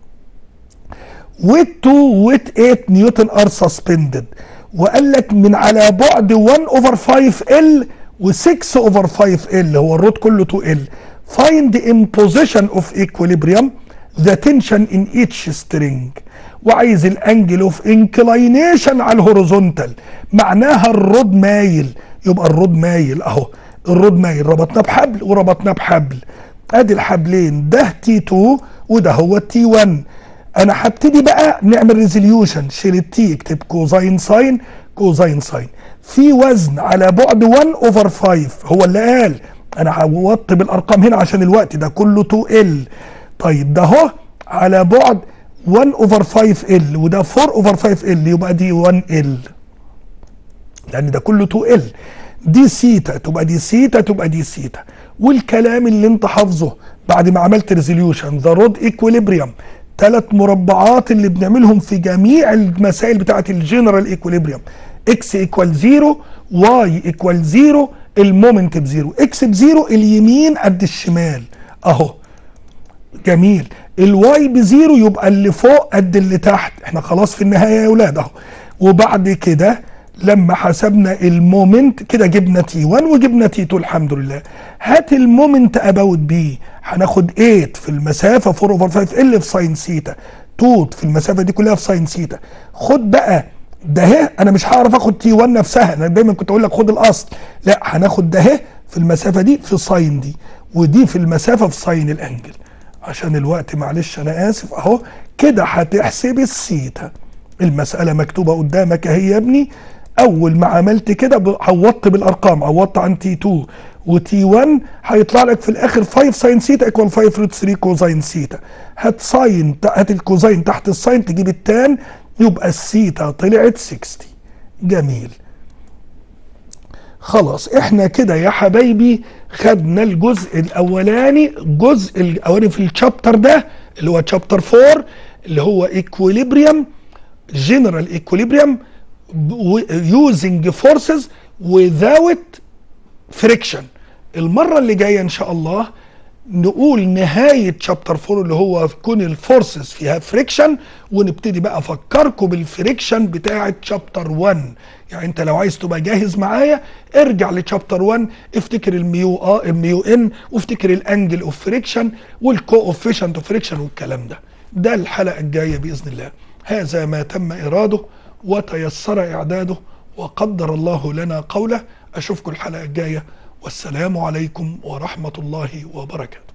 with 2 with 8 نيوتن ار سسبندد وقال لك من على بعد 1 اوفر 5 ال و6 اوفر 5 ال هو الرود كله 2 ال find in position of equilibrium the tension in each string وعايز الانجل اوف انكلاينيشن على الهوريزونتال معناها الرود مايل يبقى الرود مايل اهو الرود مايل ربطناه بحبل وربطناه بحبل ادي الحبلين ده تي 2 وده هو التي 1 انا هبتدي بقى نعمل ريزوليوشن شيل التي اكتب كوزاين ساين كوزاين ساين في وزن على بعد 1 اوفر 5 هو اللي قال انا عوضت بالارقام هنا عشان الوقت ده كله 2 ال طيب ده اهو على بعد 1 اوفر 5 ال وده 4 اوفر 5 ال يبقى دي 1 ال لان ده كله 2 ال دي سيتا تبقى دي سيتا تبقى دي سيتا والكلام اللي انت حافظه بعد ما عملت ريزوليوشن ذا رود ايكويليبريم ثلاث مربعات اللي بنعملهم في جميع المسائل بتاعت الجنرال ايكويليبريم اكس ايكوال زيرو واي ايكوال زيرو المومنت بزيرو اكس بزيرو اليمين قد الشمال اهو جميل الواي بزيرو يبقى اللي فوق قد اللي تحت احنا خلاص في النهايه يا اولاد اهو وبعد كده لما حسبنا المومنت كده جبنا تي 1 وجبنا تي 2 الحمد لله هات المومنت اباوت بي هناخد 8 في المسافه 4 اوفر 5 ال في ساين سيتا 2 في المسافه دي كلها في ساين سيتا خد بقى ده اهي انا مش هعرف اخد تي 1 نفسها انا دايما كنت اقول لك خد الاصل لا هناخد ده اهي في المسافه دي في ساين دي ودي في المسافه في ساين الانجل عشان الوقت معلش انا اسف اهو كده هتحسب السيتا المساله مكتوبه قدامك اهي يا ابني اول ما عملت كده ب- عوضت بالارقام عوضت عن تي 2 وتي 1 هيطلع لك في الاخر 5 ساين سيتا ايكوال 5 روت 3 كوزاين سيتا هات ساين هات الكوزاين تحت الساين تجيب التان يبقى السيتا طلعت 60 جميل خلاص احنا كده يا حبايبي خدنا الجزء الاولاني الجزء الاولاني في الشابتر ده اللي هو شابتر 4 اللي هو ايكويليبريم جنرال ايكويليبريم using forces without friction المرة اللي جاية ان شاء الله نقول نهاية شابتر 4 اللي هو كون الفورسز فيها فريكشن ونبتدي بقى افكركم بالفريكشن بتاعة شابتر 1 يعني انت لو عايز تبقى جاهز معايا ارجع لشابتر 1 افتكر الميو اه الميو ان وافتكر الانجل اوف فريكشن والكوفيشنت اوف فريكشن والكلام ده ده الحلقة الجاية بإذن الله هذا ما تم إراده وتيسر إعداده وقدر الله لنا قوله أشوفكم الحلقة الجاية والسلام عليكم ورحمة الله وبركاته